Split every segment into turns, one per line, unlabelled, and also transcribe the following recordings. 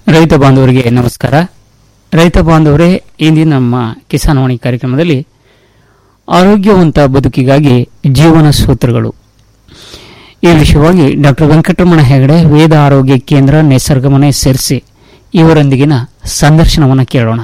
ರೈತ ಬಾಂಧವರಿಗೆ ನಮಸ್ಕಾರ ರೈತ ಬಾಂಧವರೇ ಇಂದಿನ ನಮ್ಮ ಕಿಸಾನ್ವಾಣಿ ಕಾರ್ಯಕ್ರಮದಲ್ಲಿ ಆರೋಗ್ಯವಂತ ಬದುಕಿಗಾಗಿ ಜೀವನ ಸೂತ್ರಗಳು ಈ ವಿಷಯವಾಗಿ ಡಾಕ್ಟರ್ ವೆಂಕಟರಮಣ ಹೆಗಡೆ ವೇದ ಆರೋಗ್ಯ ಕೇಂದ್ರ ನಿಸರ್ಗಮನೆ ಸೇರಿಸಿ ಇವರೊಂದಿಗಿನ ಸಂದರ್ಶನವನ್ನು ಕೇಳೋಣ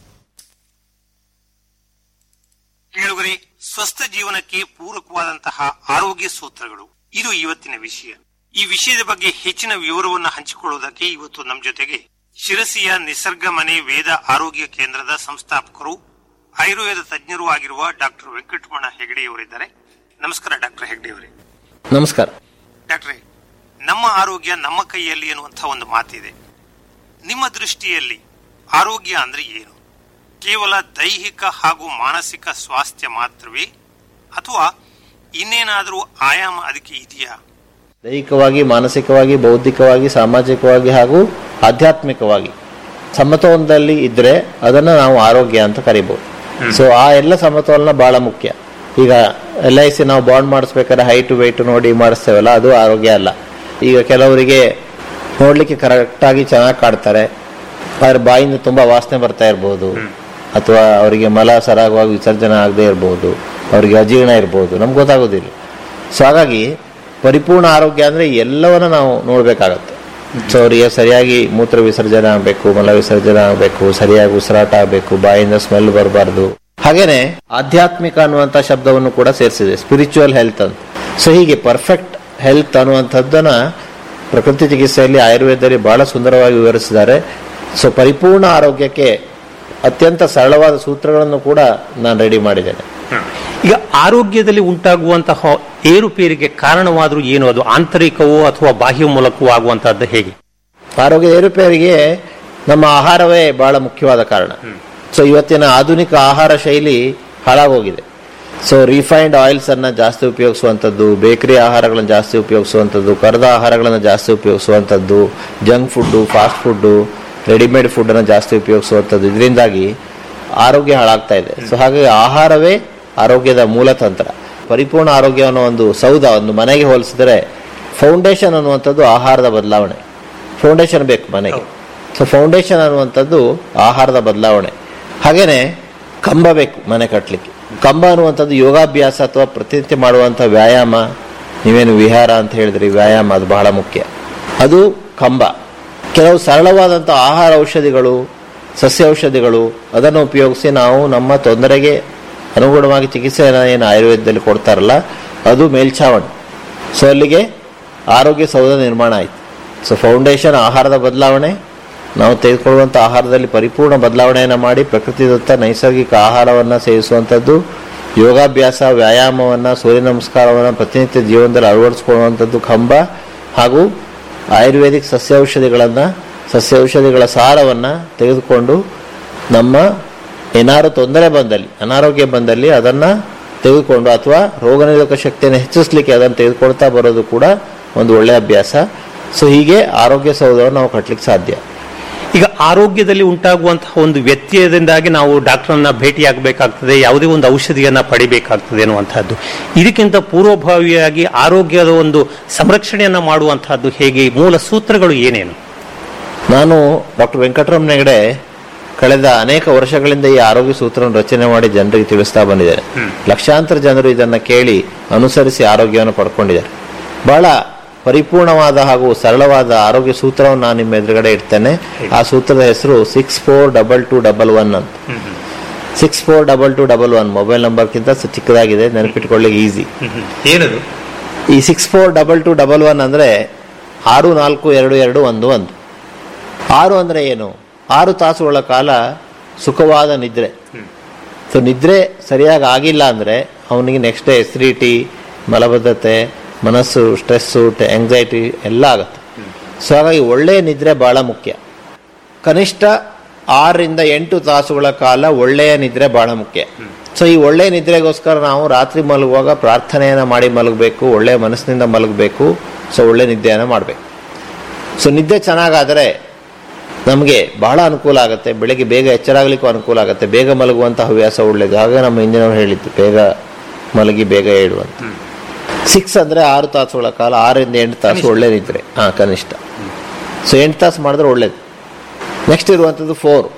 ಕೇಳುಗರೆ ಸ್ವಸ್ಥ ಜೀವನಕ್ಕೆ ಪೂರಕವಾದಂತಹ ಆರೋಗ್ಯ ಸೂತ್ರಗಳು ಇದು ಇವತ್ತಿನ ವಿಷಯ ಈ ವಿಷಯದ ಬಗ್ಗೆ ಹೆಚ್ಚಿನ ವಿವರವನ್ನು ಹಂಚಿಕೊಳ್ಳುವುದಕ್ಕೆ ಇವತ್ತು ನಮ್ಮ ಜೊತೆಗೆ ಶಿರಸಿಯ ನಿಸರ್ಗ ಮನೆ ವೇದ ಆರೋಗ್ಯ ಕೇಂದ್ರದ ಸಂಸ್ಥಾಪಕರು ಆಯುರ್ವೇದ ತಜ್ಞರೂ ಆಗಿರುವ ಡಾಕ್ಟರ್ ವೆಂಕಟರಮಣ ಹೆಗಡೆಯವರಿದ್ದಾರೆ ನಮಸ್ಕಾರ ಡಾಕ್ಟರ್ ಹೆಗಡೆಯವರೇ
ನಮಸ್ಕಾರ
ಡಾಕ್ಟ್ರೆ ನಮ್ಮ ಆರೋಗ್ಯ ನಮ್ಮ ಕೈಯಲ್ಲಿ ಎನ್ನುವಂತಹ ಒಂದು ಮಾತಿದೆ ನಿಮ್ಮ ದೃಷ್ಟಿಯಲ್ಲಿ ಆರೋಗ್ಯ ಅಂದ್ರೆ ಏನು ಕೇವಲ ದೈಹಿಕ ಹಾಗೂ ಮಾನಸಿಕ ಸ್ವಾಸ್ಥ್ಯ ಮಾತ್ರವೇ ಅಥವಾ ಇನ್ನೇನಾದರೂ ಆಯಾಮ ಅದಕ್ಕೆ ಇದೆಯಾ
ದೈಹಿಕವಾಗಿ ಮಾನಸಿಕವಾಗಿ ಬೌದ್ಧಿಕವಾಗಿ ಸಾಮಾಜಿಕವಾಗಿ ಹಾಗೂ ಆಧ್ಯಾತ್ಮಿಕವಾಗಿ ಸಮತೋಲನದಲ್ಲಿ ಇದ್ರೆ ಅದನ್ನು ನಾವು ಆರೋಗ್ಯ ಅಂತ ಕರಿಬಹುದು ಸೊ ಆ ಎಲ್ಲ ಸಮತೋಲನ ಬಹಳ ಮುಖ್ಯ ಈಗ ಎಲ್ ಐ ಸಿ ನಾವು ಬಾಂಡ್ ಮಾಡಿಸ್ಬೇಕಾದ್ರೆ ಹೈಟ್ ವೆಯ್ಟ್ ನೋಡಿ ಮಾಡಿಸ್ತೇವಲ್ಲ ಅದು ಆರೋಗ್ಯ ಅಲ್ಲ ಈಗ ಕೆಲವರಿಗೆ ನೋಡ್ಲಿಕ್ಕೆ ಕರೆಕ್ಟಾಗಿ ಚೆನ್ನಾಗಿ ಕಾಡ್ತಾರೆ ಆದ್ರೆ ಬಾಯಿಂದ ತುಂಬಾ ವಾಸನೆ ಬರ್ತಾ ಇರ್ಬೋದು ಅಥವಾ ಅವರಿಗೆ ಮಲ ಸರಾಗವಾಗಿ ವಿಸರ್ಜನೆ ಆಗದೆ ಇರ್ಬೋದು ಅವರಿಗೆ ಅಜೀರ್ಣ ಇರ್ಬೋದು ನಮ್ಗೆ ಗೊತ್ತಾಗೋದಿಲ್ಲ ಸೊ ಹಾಗಾಗಿ ಪರಿಪೂರ್ಣ ಆರೋಗ್ಯ ಅಂದ್ರೆ ಎಲ್ಲವನ್ನ ನಾವು ನೋಡ್ಬೇಕಾಗತ್ತೆ ಸೊ ಅವರಿಗೆ ಸರಿಯಾಗಿ ಮೂತ್ರ ವಿಸರ್ಜನೆ ಆಗಬೇಕು ಮಲ ವಿಸರ್ಜನೆ ಆಗಬೇಕು ಸರಿಯಾಗಿ ಉಸಿರಾಟ ಆಗಬೇಕು ಬಾಯಿಂದ ಸ್ಮೆಲ್ ಬರಬಾರ್ದು ಹಾಗೇನೆ ಆಧ್ಯಾತ್ಮಿಕ ಅನ್ನುವಂತ ಶಬ್ದವನ್ನು ಕೂಡ ಸೇರಿಸಿದೆ ಸ್ಪಿರಿಚುವಲ್ ಹೆಲ್ತ್ ಅಂತ ಸೊ ಹೀಗೆ ಪರ್ಫೆಕ್ಟ್ ಹೆಲ್ತ್ ಅನ್ನುವಂಥದ್ದನ್ನ ಪ್ರಕೃತಿ ಚಿಕಿತ್ಸೆಯಲ್ಲಿ ಆಯುರ್ವೇದದಲ್ಲಿ ಬಹಳ ಸುಂದರವಾಗಿ ವಿವರಿಸಿದ್ದಾರೆ ಸೊ ಪರಿಪೂರ್ಣ ಆರೋಗ್ಯಕ್ಕೆ ಅತ್ಯಂತ ಸರಳವಾದ ಸೂತ್ರಗಳನ್ನು ಕೂಡ ನಾನು ರೆಡಿ ಮಾಡಿದ್ದೇನೆ
ಈಗ ಆರೋಗ್ಯದಲ್ಲಿ ಉಂಟಾಗುವಂತಹ ಏರುಪೇರಿಗೆ ಕಾರಣವಾದರೂ ಏನು ಅದು ಆಂತರಿಕವೋ ಅಥವಾ ಬಾಹ್ಯ ಮೂಲಕವೋ ಆಗುವಂತಹದ್ದು ಹೇಗೆ
ಆರೋಗ್ಯದ ಏರುಪೇರಿಗೆ ನಮ್ಮ ಆಹಾರವೇ ಬಹಳ ಮುಖ್ಯವಾದ ಕಾರಣ ಸೊ ಇವತ್ತಿನ ಆಧುನಿಕ ಆಹಾರ ಶೈಲಿ ಹಾಳಾಗೋಗಿದೆ ಸೊ ರಿಫೈನ್ಡ್ ಆಯಿಲ್ಸ್ ಅನ್ನ ಜಾಸ್ತಿ ಉಪಯೋಗಿಸುವಂಥದ್ದು ಬೇಕರಿ ಆಹಾರಗಳನ್ನು ಜಾಸ್ತಿ ಉಪಯೋಗಿಸುವಂಥದ್ದು ಕರೆದ ಆಹಾರಗಳನ್ನು ಜಾಸ್ತಿ ಉಪಯೋಗಿಸುವಂಥದ್ದು junk food fast food readymade food ಅನ್ನು ಜಾಸ್ತಿ ಉಪಯೋಗಿಸುವಂಥದ್ದು ಇದರಿಂದಾಗಿ ಆರೋಗ್ಯ ಹಾಳಾಗ್ತಾ ಇದೆ ಸೊ ಹಾಗಾಗಿ ಆಹಾರವೇ ಆರೋಗ್ಯದ ಮೂಲ ತಂತ್ರ ಪರಿಪೂರ್ಣ ಆರೋಗ್ಯ ಅನ್ನೋ ಒಂದು ಸೌಧ ಒಂದು ಮನೆಗೆ ಹೋಲಿಸಿದರೆ ಫೌಂಡೇಶನ್ ಅನ್ನುವಂಥದ್ದು ಆಹಾರದ ಬದಲಾವಣೆ ಫೌಂಡೇಶನ್ ಬೇಕು ಮನೆಗೆ ಸೊ ಫೌಂಡೇಶನ್ ಅನ್ನುವಂಥದ್ದು ಆಹಾರದ ಬದಲಾವಣೆ ಹಾಗೇನೆ ಕಂಬ ಬೇಕು ಮನೆ ಕಟ್ಟಲಿಕ್ಕೆ ಕಂಬ ಅನ್ನುವಂಥದ್ದು ಯೋಗಾಭ್ಯಾಸ ಅಥವಾ ಪ್ರತಿನಿತ್ಯ ಮಾಡುವಂಥ ವ್ಯಾಯಾಮ ನೀವೇನು ವಿಹಾರ ಅಂತ ಹೇಳಿದ್ರಿ ವ್ಯಾಯಾಮ ಅದು ಬಹಳ ಮುಖ್ಯ ಅದು ಕಂಬ ಕೆಲವು ಸರಳವಾದಂಥ ಆಹಾರ ಔಷಧಿಗಳು ಸಸ್ಯ ಔಷಧಿಗಳು ಅದನ್ನು ಉಪಯೋಗಿಸಿ ನಾವು ನಮ್ಮ ತೊಂದರೆಗೆ ಅನುಗುಣವಾಗಿ ಚಿಕಿತ್ಸೆಯನ್ನು ಏನು ಆಯುರ್ವೇದದಲ್ಲಿ ಕೊಡ್ತಾರಲ್ಲ ಅದು ಮೇಲ್ಛಾವಣಿ ಸೊ ಅಲ್ಲಿಗೆ ಆರೋಗ್ಯ ಸೌಧ ನಿರ್ಮಾಣ ಆಯಿತು ಸೊ ಫೌಂಡೇಶನ್ ಆಹಾರದ ಬದಲಾವಣೆ ನಾವು ತೆಗೆದುಕೊಳ್ಳುವಂಥ ಆಹಾರದಲ್ಲಿ ಪರಿಪೂರ್ಣ ಬದಲಾವಣೆಯನ್ನು ಮಾಡಿ ಪ್ರಕೃತಿದತ್ತ ನೈಸರ್ಗಿಕ ಆಹಾರವನ್ನು ಸೇವಿಸುವಂಥದ್ದು ಯೋಗಾಭ್ಯಾಸ ವ್ಯಾಯಾಮವನ್ನು ಸೂರ್ಯ ನಮಸ್ಕಾರವನ್ನು ಪ್ರತಿನಿತ್ಯ ಜೀವನದಲ್ಲಿ ಅಳವಡಿಸ್ಕೊಳ್ಳುವಂಥದ್ದು ಕಂಬ ಹಾಗೂ ಆಯುರ್ವೇದಿಕ್ ಸಸ್ಯೌಷಧಿಗಳನ್ನು ಸಸ್ಯೌಷಧಿಗಳ ಸಾರವನ್ನು ತೆಗೆದುಕೊಂಡು ನಮ್ಮ ಏನಾದ್ರು ತೊಂದರೆ ಬಂದಲ್ಲಿ ಅನಾರೋಗ್ಯ ಬಂದಲ್ಲಿ ಅದನ್ನು ತೆಗೆದುಕೊಂಡು ಅಥವಾ ರೋಗ ನಿರೋಧಕ ಶಕ್ತಿಯನ್ನು ಹೆಚ್ಚಿಸಲಿಕ್ಕೆ ಅದನ್ನು ತೆಗೆದುಕೊಳ್ತಾ ಬರೋದು ಕೂಡ ಒಂದು ಒಳ್ಳೆಯ ಅಭ್ಯಾಸ ಸೊ ಹೀಗೆ ಆರೋಗ್ಯ ಸೌಧವನ್ನು ನಾವು ಕಟ್ಟಲಿಕ್ಕೆ ಸಾಧ್ಯ
ಈಗ ಆರೋಗ್ಯದಲ್ಲಿ ಉಂಟಾಗುವಂತಹ ಒಂದು ವ್ಯತ್ಯಯದಿಂದಾಗಿ ನಾವು ಡಾಕ್ಟರ್ನ ಭೇಟಿಯಾಗಬೇಕಾಗ್ತದೆ ಯಾವುದೇ ಒಂದು ಔಷಧಿಯನ್ನ ಪಡಿಬೇಕಾಗ್ತದೆ ಅನ್ನುವಂತಹದ್ದು ಇದಕ್ಕಿಂತ ಪೂರ್ವಭಾವಿಯಾಗಿ ಆರೋಗ್ಯದ ಒಂದು ಸಂರಕ್ಷಣೆಯನ್ನ ಮಾಡುವಂತಹದ್ದು ಹೇಗೆ ಮೂಲ ಸೂತ್ರಗಳು ಏನೇನು
ನಾನು ಡಾಕ್ಟರ್ ವೆಂಕಟರಮಣ ಹೆಗಡೆ ಕಳೆದ ಅನೇಕ ವರ್ಷಗಳಿಂದ ಈ ಆರೋಗ್ಯ ಸೂತ್ರವನ್ನು ರಚನೆ ಮಾಡಿ ಜನರಿಗೆ ತಿಳಿಸ್ತಾ ಬಂದಿದ್ದಾರೆ ಲಕ್ಷಾಂತರ ಜನರು ಇದನ್ನ ಕೇಳಿ ಅನುಸರಿಸಿ ಆರೋಗ್ಯವನ್ನು ಪಡ್ಕೊಂಡಿದ್ದಾರೆ ಬಹಳ ಪರಿಪೂರ್ಣವಾದ ಹಾಗೂ ಸರಳವಾದ ಆರೋಗ್ಯ ಸೂತ್ರವನ್ನು ನಾನು ನಿಮ್ಮ ಎದುರುಗಡೆ ಇಡ್ತೇನೆ ಆ ಸೂತ್ರದ ಹೆಸರು six four double two double one ಅಂತ six four double two double one mobile ನಂಬರ್ಗಿಂತ ಚಿಕ್ಕದಾಗಿದೆ ನೆನಪಿಟ್ಕೊಳ್ಳಿಕ್ಕೆ ಈಸಿ
ಏನದು
ಈ six four double two double one ಅಂದ್ರೆ ಆರು ನಾಲ್ಕು ಎರಡು ಎರಡು ಒಂದು ಒಂದು ಆರು ಅಂದ್ರೆ ಏನು ಆರು ತಾಸುಗಳ ಕಾಲ ಸುಖವಾದ ನಿದ್ರೆ ಸೊ ನಿದ್ರೆ ಸರಿಯಾಗಿ ಆಗಿಲ್ಲ ಅಂದ್ರೆ ಅವನಿಗೆ ನೆಕ್ಸ್ಟ್ ಡೇ ಎಸಿಡಿಟಿ ಮಲಬದ್ಧತೆ ಮನಸ್ಸು ಸ್ಟ್ರೆಸ್ಸು ಎಂಗ್ಸೈಟಿ ಎಲ್ಲ ಆಗುತ್ತೆ ಸೊ ಹಾಗಾಗಿ ಒಳ್ಳೆಯ ನಿದ್ರೆ ಬಹಳ ಮುಖ್ಯ ಕನಿಷ್ಠ ಆರರಿಂದ ಎಂಟು ತಾಸುಗಳ ಕಾಲ ಒಳ್ಳೆಯ ನಿದ್ರೆ ಬಹಳ ಮುಖ್ಯ ಸೊ ಈ ಒಳ್ಳೆಯ ನಿದ್ರೆಗೋಸ್ಕರ ನಾವು ರಾತ್ರಿ ಮಲಗುವಾಗ ಪ್ರಾರ್ಥನೆಯನ್ನ ಮಾಡಿ ಮಲಗಬೇಕು ಒಳ್ಳೆಯ ಮನಸ್ಸಿನಿಂದ ಮಲಗಬೇಕು ಸೊ ಒಳ್ಳೆ ನಿದ್ದೆಯನ್ನು ಮಾಡಬೇಕು ಸೊ ನಿದ್ದೆ ಚೆನ್ನಾಗಾದರೆ ನಮಗೆ ಬಹಳ ಅನುಕೂಲ ಆಗುತ್ತೆ ಬೆಳಗ್ಗೆ ಬೇಗ ಎಚ್ಚರಾಗಲಿಕ್ಕೂ ಅನುಕೂಲ ಆಗುತ್ತೆ ಬೇಗ ಮಲಗುವಂಥ ಹವ್ಯಾಸ ಒಳ್ಳೇದು ಹಾಗೆ ನಮ್ಮ ಹಿಂದಿನವ್ರು ಹೇಳಿದ್ದು ಬೇಗ ಮಲಗಿ ಬೇಗ ಹೇಳುವಂತ ಸಿಕ್ಸ್ ಅಂದ್ರೆ ಆರು ತಾಸುಗಳ ಕಾಲ ಆರರಿಂದ ಎಂಟು ತಾಸು ಒಳ್ಳೆ ನಿದ್ರೆ ಹಾ ಕನಿಷ್ಠ ಸೊ ಎಂಟು ತಾಸು ಮಾಡಿದ್ರೆ ಒಳ್ಳೇದು ನೆಕ್ಸ್ಟ್ ಇರುವಂಥದ್ದು ಫೋರ್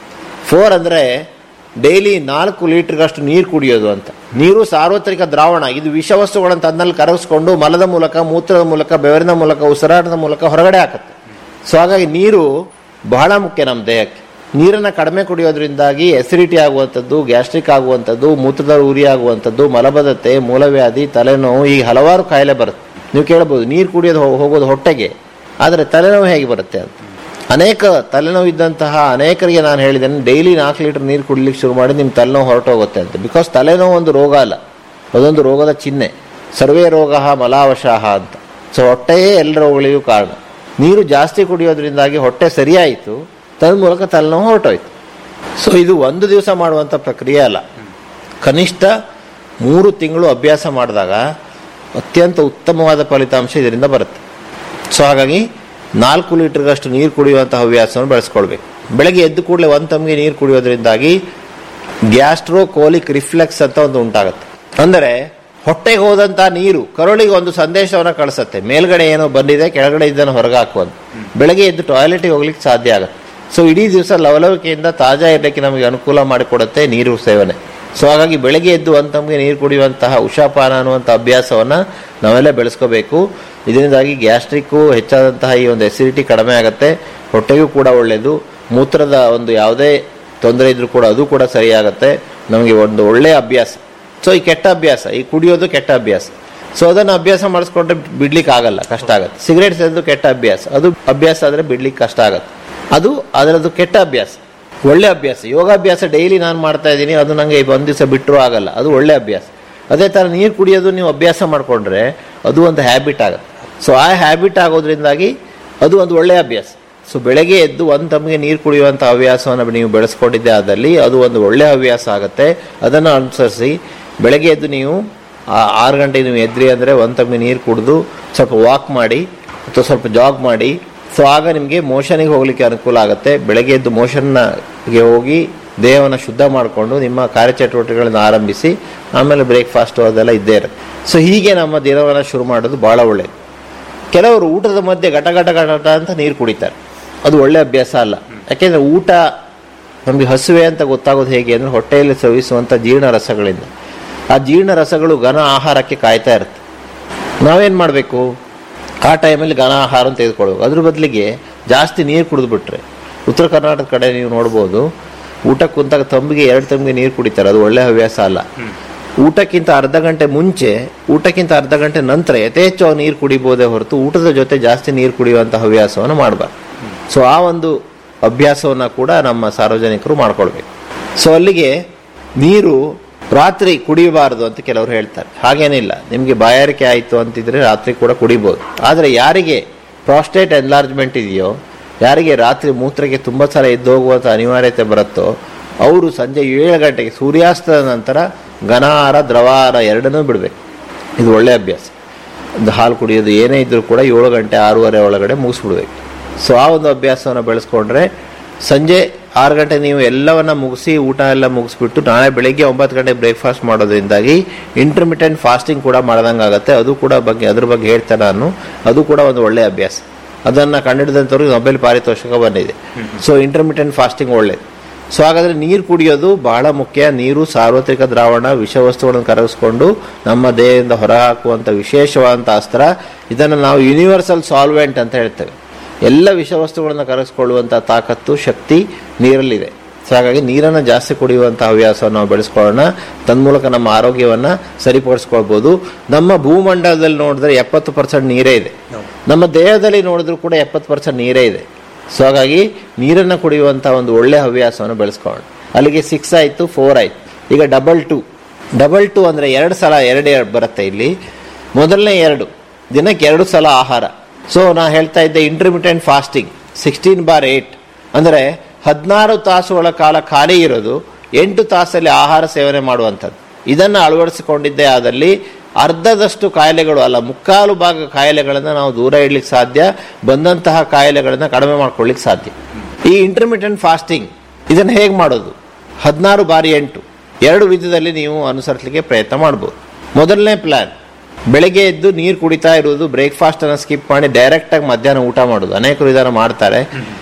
ಫೋರ್ ಅಂದರೆ ಡೈಲಿ ನಾಲ್ಕು ಲೀಟರ್ಗಷ್ಟು ನೀರು ಕುಡಿಯೋದು ಅಂತ ನೀರು ಸಾರ್ವತ್ರಿಕ ದ್ರಾವಣ ಇದು ವಿಷವಸ್ತುಗಳನ್ನು ತನ್ನಲ್ಲಿ ಕರಗಿಸ್ಕೊಂಡು ಮಲದ ಮೂಲಕ ಮೂತ್ರದ ಮೂಲಕ ಬೆವರಿನ ಮೂಲಕ ಉಸಿರಾಟದ ಮೂಲಕ ಹೊರಗಡೆ ಹಾಕುತ್ತೆ ಸೊ ಹಾಗಾಗಿ ನೀರು ಬಹಳ ಮುಖ್ಯ ನಮ್ಮ ದೇಹಕ್ಕೆ ನೀರನ್ನು ಕಡಿಮೆ ಕುಡಿಯೋದ್ರಿಂದಾಗಿ ಎಸಿಡಿಟಿ ಆಗುವಂಥದ್ದು ಗ್ಯಾಸ್ಟ್ರಿಕ್ ಆಗುವಂಥದ್ದು ಮೂತ್ರದ ಉರಿ ಆಗುವಂಥದ್ದು ಮಲಬದ್ಧತೆ ಮೂಲವ್ಯಾಧಿ ತಲೆನೋವು ಈ ಹಲವಾರು ಕಾಯಿಲೆ ಬರುತ್ತೆ ನೀವು ಕೇಳ್ಬೋದು ನೀರು ಕುಡಿಯೋದು ಹೋ- ಹೋಗೋದು ಹೊಟ್ಟೆಗೆ ಆದರೆ ತಲೆನೋವು ಹೇಗೆ ಬರುತ್ತೆ ಅಂತ ಅನೇಕ ತಲೆನೋವು ಇದ್ದಂತಹ ಅನೇಕರಿಗೆ ನಾನು ಹೇಳಿದ್ದೇನೆ ಡೈಲಿ ನಾಲ್ಕು ಲೀಟರ್ ನೀರು ಕುಡಿಲಿಕ್ಕೆ ಶುರು ಮಾಡಿ ನಿಮ್ಮ ತಲೆನೋವು ಹೊರಟೋಗುತ್ತೆ ಅಂತ ಬಿಕಾಸ್ ತಲೆನೋವು ಒಂದು ರೋಗ ಅಲ್ಲ ಅದೊಂದು ರೋಗದ ಚಿಹ್ನೆ ಸರ್ವೇ ರೋಗ ಮಲಾವಶಾಹ ಅಂತ ಸೊ ಹೊಟ್ಟೆಯೇ ಎಲ್ಲ ರೋಗಗಳಿಗೂ ಕಾರಣ ನೀರು ಜಾಸ್ತಿ ಕುಡಿಯೋದ್ರಿಂದಾಗಿ ಹೊಟ್ಟೆ ಸರಿಯಾಯಿತು ತನ್ಮೂಲಕ ತಲೆನೋವು ಹೊರಟೋಯ್ತು ಸೊ ಇದು ಒಂದು ದಿವಸ ಮಾಡುವಂಥ ಪ್ರಕ್ರಿಯೆ ಅಲ್ಲ ಕನಿಷ್ಠ ಮೂರು ತಿಂಗಳು ಅಭ್ಯಾಸ ಮಾಡಿದಾಗ ಅತ್ಯಂತ ಉತ್ತಮವಾದ ಫಲಿತಾಂಶ ಇದರಿಂದ ಬರುತ್ತೆ ಸೊ ಹಾಗಾಗಿ ನಾಲ್ಕು ಲೀಟರ್ಗಷ್ಟು ನೀರು ಕುಡಿಯುವಂಥ ಹವ್ಯಾಸವನ್ನು ಬೆಳೆಸ್ಕೊಳ್ಬೇಕು ಬೆಳಗ್ಗೆ ಎದ್ದು ಕೂಡಲೇ ಒಂದು ತಮ್ಗೆ ನೀರು ಕುಡಿಯೋದ್ರಿಂದಾಗಿ ಗ್ಯಾಸ್ಟ್ರೋಕೋಲಿಕ್ ರಿಫ್ಲೆಕ್ಸ್ ಅಂತ ಒಂದು ಉಂಟಾಗುತ್ತೆ ಅಂದರೆ ಹೊಟ್ಟೆಗೆ ಹೋದಂಥ ನೀರು ಕರುಳಿಗೆ ಒಂದು ಸಂದೇಶವನ್ನು ಕಳಿಸುತ್ತೆ ಮೇಲ್ಗಡೆ ಏನೋ ಬಂದಿದೆ ಕೆಳಗಡೆ ಇದನ್ನು ಹೊರಗೆ ಹಾಕುವಂತ ಬೆಳಗ್ಗೆ ಎದ್ದು ಟಾಯ್ಲೆಟ್ಗೆ ಹೋಗ್ಲಿಕ್ಕೆ ಸಾಧ್ಯ ಆಗುತ್ತೆ ಸೊ ಇಡೀ ದಿವಸ ಲವಲವಿಕೆಯಿಂದ ತಾಜಾ ಇರಲಿಕ್ಕೆ ನಮಗೆ ಅನುಕೂಲ ಮಾಡಿಕೊಡುತ್ತೆ ನೀರು ಸೇವನೆ ಸೊ ಹಾಗಾಗಿ ಬೆಳಗ್ಗೆ ಎದ್ದು ಒಂದು ತಮಗೆ ನೀರು ಕುಡಿಯುವಂತಹ ಉಷಾಪಾನ ಅನ್ನುವಂಥ ಅಭ್ಯಾಸವನ್ನು ನಾವೆಲ್ಲ ಬೆಳೆಸ್ಕೋಬೇಕು ಇದರಿಂದಾಗಿ ಗ್ಯಾಸ್ಟ್ರಿಕ್ಕು ಹೆಚ್ಚಾದಂತಹ ಈ ಒಂದು ಎಸಿಡಿಟಿ ಕಡಿಮೆ ಆಗುತ್ತೆ ಹೊಟ್ಟೆಗೂ ಕೂಡ ಒಳ್ಳೆಯದು ಮೂತ್ರದ ಒಂದು ಯಾವುದೇ ತೊಂದರೆ ಇದ್ರೂ ಕೂಡ ಅದು ಕೂಡ ಸರಿಯಾಗುತ್ತೆ ನಮಗೆ ಒಂದು ಒಳ್ಳೆಯ ಅಭ್ಯಾಸ ಸೊ ಈ ಕೆಟ್ಟ ಅಭ್ಯಾಸ ಈ ಕುಡಿಯೋದು ಕೆಟ್ಟ ಅಭ್ಯಾಸ ಸೊ ಅದನ್ನು ಅಭ್ಯಾಸ ಮಾಡಿಸ್ಕೊಂಡ್ರೆ ಬಿಡ್ಲಿಕ್ಕೆ ಆಗಲ್ಲ ಕಷ್ಟ ಆಗುತ್ತೆ ಸಿಗರೇಟ್ ಸೇದೋದು ಕೆಟ್ಟ ಅಭ್ಯಾಸ ಅದು ಅಭ್ಯಾಸ ಆದರೆ ಬಿಡ್ಲಿಕ್ಕೆ ಕಷ್ಟ ಆಗುತ್ತೆ ಅದು ಅದರದ್ದು ಕೆಟ್ಟ ಅಭ್ಯಾಸ ಒಳ್ಳೆ ಅಭ್ಯಾಸ ಯೋಗಾಭ್ಯಾಸ ಡೈಲಿ ನಾನು ಮಾಡ್ತಾ ಇದ್ದೀನಿ ಅದು ನನಗೆ ಒಂದು ದಿವಸ ಬಿಟ್ಟರು ಆಗಲ್ಲ ಅದು ಒಳ್ಳೆ ಅಭ್ಯಾಸ ಅದೇ ಥರ ನೀರು ಕುಡಿಯೋದು ನೀವು ಅಭ್ಯಾಸ ಮಾಡಿಕೊಂಡ್ರೆ ಅದು ಒಂದು ಹ್ಯಾಬಿಟ್ ಆಗುತ್ತೆ ಸೊ ಆ ಹ್ಯಾಬಿಟ್ ಆಗೋದ್ರಿಂದಾಗಿ ಅದು ಒಂದು ಒಳ್ಳೆ ಅಭ್ಯಾಸ ಸೊ ಬೆಳಗ್ಗೆ ಎದ್ದು ಒಂದು ತಮಗೆ ನೀರು ಕುಡಿಯುವಂಥ ಹವ್ಯಾಸವನ್ನು ನೀವು ಬೆಳೆಸ್ಕೊಂಡಿದ್ದೆ ಆದಲ್ಲಿ ಅದು ಒಂದು ಒಳ್ಳೆ ಹವ್ಯಾಸ ಆಗುತ್ತೆ ಅದನ್ನು ಅನುಸರಿಸಿ ಬೆಳಗ್ಗೆ ಎದ್ದು ನೀವು ಆ ಆರು ಗಂಟೆಗೆ ನೀವು ಎದ್ರಿ ಅಂದರೆ ಒಂದು ತಮಗೆ ನೀರು ಕುಡಿದು ಸ್ವಲ್ಪ ವಾಕ್ ಮಾಡಿ ಅಥವಾ ಸ್ವಲ್ಪ ಜಾಗ್ ಮಾಡಿ ಸೊ ಆಗ ನಿಮಗೆ ಮೋಷನಿಗೆ ಹೋಗ್ಲಿಕ್ಕೆ ಅನುಕೂಲ ಆಗುತ್ತೆ ಬೆಳಗ್ಗೆ ಎದ್ದು ಮೋಷನ್ಗೆ ಹೋಗಿ ದೇಹವನ್ನು ಶುದ್ಧ ಮಾಡಿಕೊಂಡು ನಿಮ್ಮ ಕಾರ್ಯಚಟುವಟಿಕೆಗಳನ್ನು ಆರಂಭಿಸಿ ಆಮೇಲೆ ಬ್ರೇಕ್ಫಾಸ್ಟು ಅದೆಲ್ಲ ಇದ್ದೇ ಇರುತ್ತೆ ಸೊ ಹೀಗೆ ನಮ್ಮ ದಿನವನ್ನು ಶುರು ಮಾಡೋದು ಭಾಳ ಒಳ್ಳೆಯದು ಕೆಲವರು ಊಟದ ಮಧ್ಯೆ ಘಟ ಘಟ ಘಟ ಘಟ ಅಂತ ನೀರು ಕುಡಿತಾರೆ ಅದು ಒಳ್ಳೆ ಅಭ್ಯಾಸ ಅಲ್ಲ ಯಾಕೆಂದರೆ ಊಟ ನಮಗೆ ಹಸುವೆ ಅಂತ ಗೊತ್ತಾಗೋದು ಹೇಗೆ ಅಂದರೆ ಹೊಟ್ಟೆಯಲ್ಲಿ ಸವಿಸುವಂಥ ಜೀರ್ಣ ರಸಗಳಿಂದ ಆ ಜೀರ್ಣ ರಸಗಳು ಘನ ಆಹಾರಕ್ಕೆ ಕಾಯ್ತಾ ಇರುತ್ತೆ ನಾವೇನು ಮಾಡಬೇಕು ಆ ಟೈಮಲ್ಲಿ ಘನ ಆಹಾರವನ್ನು ತೆಗೆದುಕೊಳ್ಬೇಕು ಅದ್ರ ಬದಲಿಗೆ ಜಾಸ್ತಿ ನೀರು ಕುಡಿದ್ಬಿಟ್ರೆ ಉತ್ತರ ಕರ್ನಾಟಕ ಕಡೆ ನೀವು ನೋಡ್ಬೋದು ಊಟಕ್ಕೆ ಕುಂತಾಗ ತಂಬಿಗೆ ಎರಡು ತಂಬಿಗೆ ನೀರು ಕುಡಿತಾರೆ ಅದು ಒಳ್ಳೆ ಹವ್ಯಾಸ ಅಲ್ಲ ಊಟಕ್ಕಿಂತ ಅರ್ಧ ಗಂಟೆ ಮುಂಚೆ ಊಟಕ್ಕಿಂತ ಅರ್ಧ ಗಂಟೆ ನಂತರ ಯಥೇಚ್ಛವಾಗಿ ನೀರು ಕುಡಿಬೋದೇ ಹೊರತು ಊಟದ ಜೊತೆ ಜಾಸ್ತಿ ನೀರು ಕುಡಿಯುವಂಥ ಹವ್ಯಾಸವನ್ನು ಮಾಡಬಾರ್ದು ಸೊ ಆ ಒಂದು ಅಭ್ಯಾಸವನ್ನು ಕೂಡ ನಮ್ಮ ಸಾರ್ವಜನಿಕರು ಮಾಡ್ಕೊಳ್ಬೇಕು ಸೊ ಅಲ್ಲಿಗೆ ನೀರು ರಾತ್ರಿ ಕುಡಿಯಬಾರದು ಅಂತ ಕೆಲವರು ಹೇಳ್ತಾರೆ ಹಾಗೇನಿಲ್ಲ ನಿಮಗೆ ಬಾಯಾರಿಕೆ ಆಯಿತು ಅಂತಿದ್ರೆ ರಾತ್ರಿ ಕೂಡ ಕುಡಿಬೋದು ಆದರೆ ಯಾರಿಗೆ ಪ್ರಾಸ್ಟೇಟ್ ಎನ್ಲಾರ್ಜ್ಮೆಂಟ್ ಇದೆಯೋ ಯಾರಿಗೆ ರಾತ್ರಿ ಮೂತ್ರಕ್ಕೆ ತುಂಬ ಸಲ ಎದ್ದು ಹೋಗುವಂಥ ಅನಿವಾರ್ಯತೆ ಬರುತ್ತೋ ಅವರು ಸಂಜೆ ಏಳು ಗಂಟೆಗೆ ಸೂರ್ಯಾಸ್ತದ ನಂತರ ಘನಾಹಾರ ದ್ರವಾಹಾರ ಎರಡನ್ನೂ ಬಿಡಬೇಕು ಇದು ಒಳ್ಳೆಯ ಅಭ್ಯಾಸ ಒಂದು ಹಾಲು ಕುಡಿಯೋದು ಏನೇ ಇದ್ರೂ ಕೂಡ ಏಳು ಗಂಟೆ ಆರೂವರೆ ಒಳಗಡೆ ಮುಗಿಸ್ಬಿಡ್ಬೇಕು ಸೊ ಆ ಒಂದು ಅಭ್ಯಾಸವನ್ನು ಬೆಳೆಸ್ಕೊಂಡ್ರೆ ಸಂಜೆ ಆರು ಗಂಟೆ ನೀವು ಎಲ್ಲವನ್ನ ಮುಗಿಸಿ ಊಟ ಎಲ್ಲ ಮುಗಿಸ್ಬಿಟ್ಟು ನಾಳೆ ಬೆಳಿಗ್ಗೆ ಒಂಬತ್ತು ಗಂಟೆ ಬ್ರೇಕ್ಫಾಸ್ಟ್ ಮಾಡೋದ್ರಿಂದಾಗಿ ಇಂಟರ್ಮಿಟೆಂಟ್ ಫಾಸ್ಟಿಂಗ್ ಕೂಡ ಮಾಡ್ದಂಗೆ ಆಗುತ್ತೆ ಅದು ಕೂಡ ಬಗ್ಗೆ ಅದ್ರ ಬಗ್ಗೆ ಹೇಳ್ತೇನೆ ನಾನು ಅದು ಕೂಡ ಒಂದು ಒಳ್ಳೆಯ ಅಭ್ಯಾಸ ಅದನ್ನು ಕಂಡುಹಿಡಿದಂಥವ್ರಿಗೆ ನೊಬೆಲ್ ಪಾರಿತೋಷಕ ಬಂದಿದೆ ಸೊ ಇಂಟರ್ಮಿಟೆಂಟ್ ಫಾಸ್ಟಿಂಗ್ ಒಳ್ಳೇದು ಸೊ ಹಾಗಾದ್ರೆ ನೀರು ಕುಡಿಯೋದು ಬಹಳ ಮುಖ್ಯ ನೀರು ಸಾರ್ವತ್ರಿಕ ದ್ರಾವಣ ವಿಷವಸ್ತುಗಳನ್ನು ಕರಗಿಸ್ಕೊಂಡು ನಮ್ಮ ದೇಹದಿಂದ ಹೊರಹಾಕುವಂಥ ವಿಶೇಷವಾದಂಥ ಅಸ್ತ್ರ ಇದನ್ನು ನಾವು ಯೂನಿವರ್ಸಲ್ ಸಾಲ್ವೆಂಟ್ ಅಂತ ಹೇಳ್ತೇವೆ ಎಲ್ಲ ವಿಷವಸ್ತುಗಳನ್ನು ಕರಗಿಸ್ಕೊಳ್ಳುವಂಥ ತಾಕತ್ತು ಶಕ್ತಿ ನೀರಲ್ಲಿದೆ ಸೊ ಹಾಗಾಗಿ ನೀರನ್ನು ಜಾಸ್ತಿ ಕುಡಿಯುವಂಥ ಹವ್ಯಾಸವನ್ನು ನಾವು ಬೆಳೆಸ್ಕೊಳ್ಳೋಣ ತನ್ಮೂಲಕ ನಮ್ಮ ಆರೋಗ್ಯವನ್ನು ಸರಿಪಡಿಸ್ಕೊಳ್ಬೋದು ನಮ್ಮ ಭೂಮಂಡಲದಲ್ಲಿ ನೋಡಿದ್ರೆ ಎಪ್ಪತ್ತು ಪರ್ಸೆಂಟ್ ನೀರೇ ಇದೆ ನಮ್ಮ ದೇಹದಲ್ಲಿ ನೋಡಿದ್ರು ಕೂಡ ಎಪ್ಪತ್ತು ಪರ್ಸೆಂಟ್ ನೀರೇ ಇದೆ ಸೊ ಹಾಗಾಗಿ ನೀರನ್ನು ಕುಡಿಯುವಂಥ ಒಂದು ಒಳ್ಳೆ ಹವ್ಯಾಸವನ್ನು ಬೆಳೆಸ್ಕೊಳ್ಳೋಣ ಅಲ್ಲಿಗೆ ಸಿಕ್ಸ್ ಆಯಿತು ಫೋರ್ ಆಯಿತು ಈಗ ಡಬಲ್ ಟು ಡಬಲ್ ಟು ಅಂದರೆ ಎರಡು ಸಲ ಎರಡು ಎರಡು ಬರುತ್ತೆ ಇಲ್ಲಿ ಮೊದಲನೇ ಎರಡು ದಿನಕ್ಕೆ ಎರಡು ಸಲ ಆಹಾರ ಸೊ ನಾ ಹೇಳ್ತಾ ಇದ್ದೆ intermittent fasting sixteen bar eight ಅಂದರೆ ಹದಿನಾರು ತಾಸುಗಳ ಕಾಲ ಖಾಲಿ ಇರೋದು ಎಂಟು ತಾಸಲ್ಲಿ ಆಹಾರ ಸೇವನೆ ಮಾಡುವಂಥದ್ದು ಇದನ್ನು ಅಳವಡಿಸಿಕೊಂಡಿದ್ದೇ ಆದಲ್ಲಿ ಅರ್ಧದಷ್ಟು ಕಾಯಿಲೆಗಳು ಅಲ್ಲ ಮುಕ್ಕಾಲು ಭಾಗ ಕಾಯಿಲೆಗಳನ್ನು ನಾವು ದೂರ ಇಡ್ಲಿಕ್ಕೆ ಸಾಧ್ಯ ಬಂದಂತಹ ಕಾಯಿಲೆಗಳನ್ನು ಕಡಿಮೆ ಮಾಡ್ಕೊಳ್ಳಿಕ್ಕೆ ಸಾಧ್ಯ ಈ ಇಂಟರ್ಮಿಟೆಂಟ್ ಫಾಸ್ಟಿಂಗ್ ಇದನ್ನು ಹೇಗೆ ಮಾಡೋದು ಹದಿನಾರು ಬಾರಿ ಎಂಟು ಎರಡು ವಿಧದಲ್ಲಿ ನೀವು ಅನುಸರಿಸಲಿಕ್ಕೆ ಪ್ರಯತ್ನ ಮಾಡ್ಬೋದು ಮೊದಲನೇ ಪ್ಲಾನ್ ಬೆಳಗ್ಗೆ ಎದ್ದು ನೀರು ಕುಡಿತಾ ಇರುವುದು ಬ್ರೇಕ್ಫಾಸ್ಟ್ ಅನ್ನು ಸ್ಕಿಪ್ ಮಾಡಿ ಡೈರೆಕ್ಟ್ ಆಗಿ ಮಧ್ಯಾಹ್ನ ಊಟ ಮಾಡೋದು ಅನೇಕರು ಇದನ್ನು ಮಾಡ್ತಾರೆ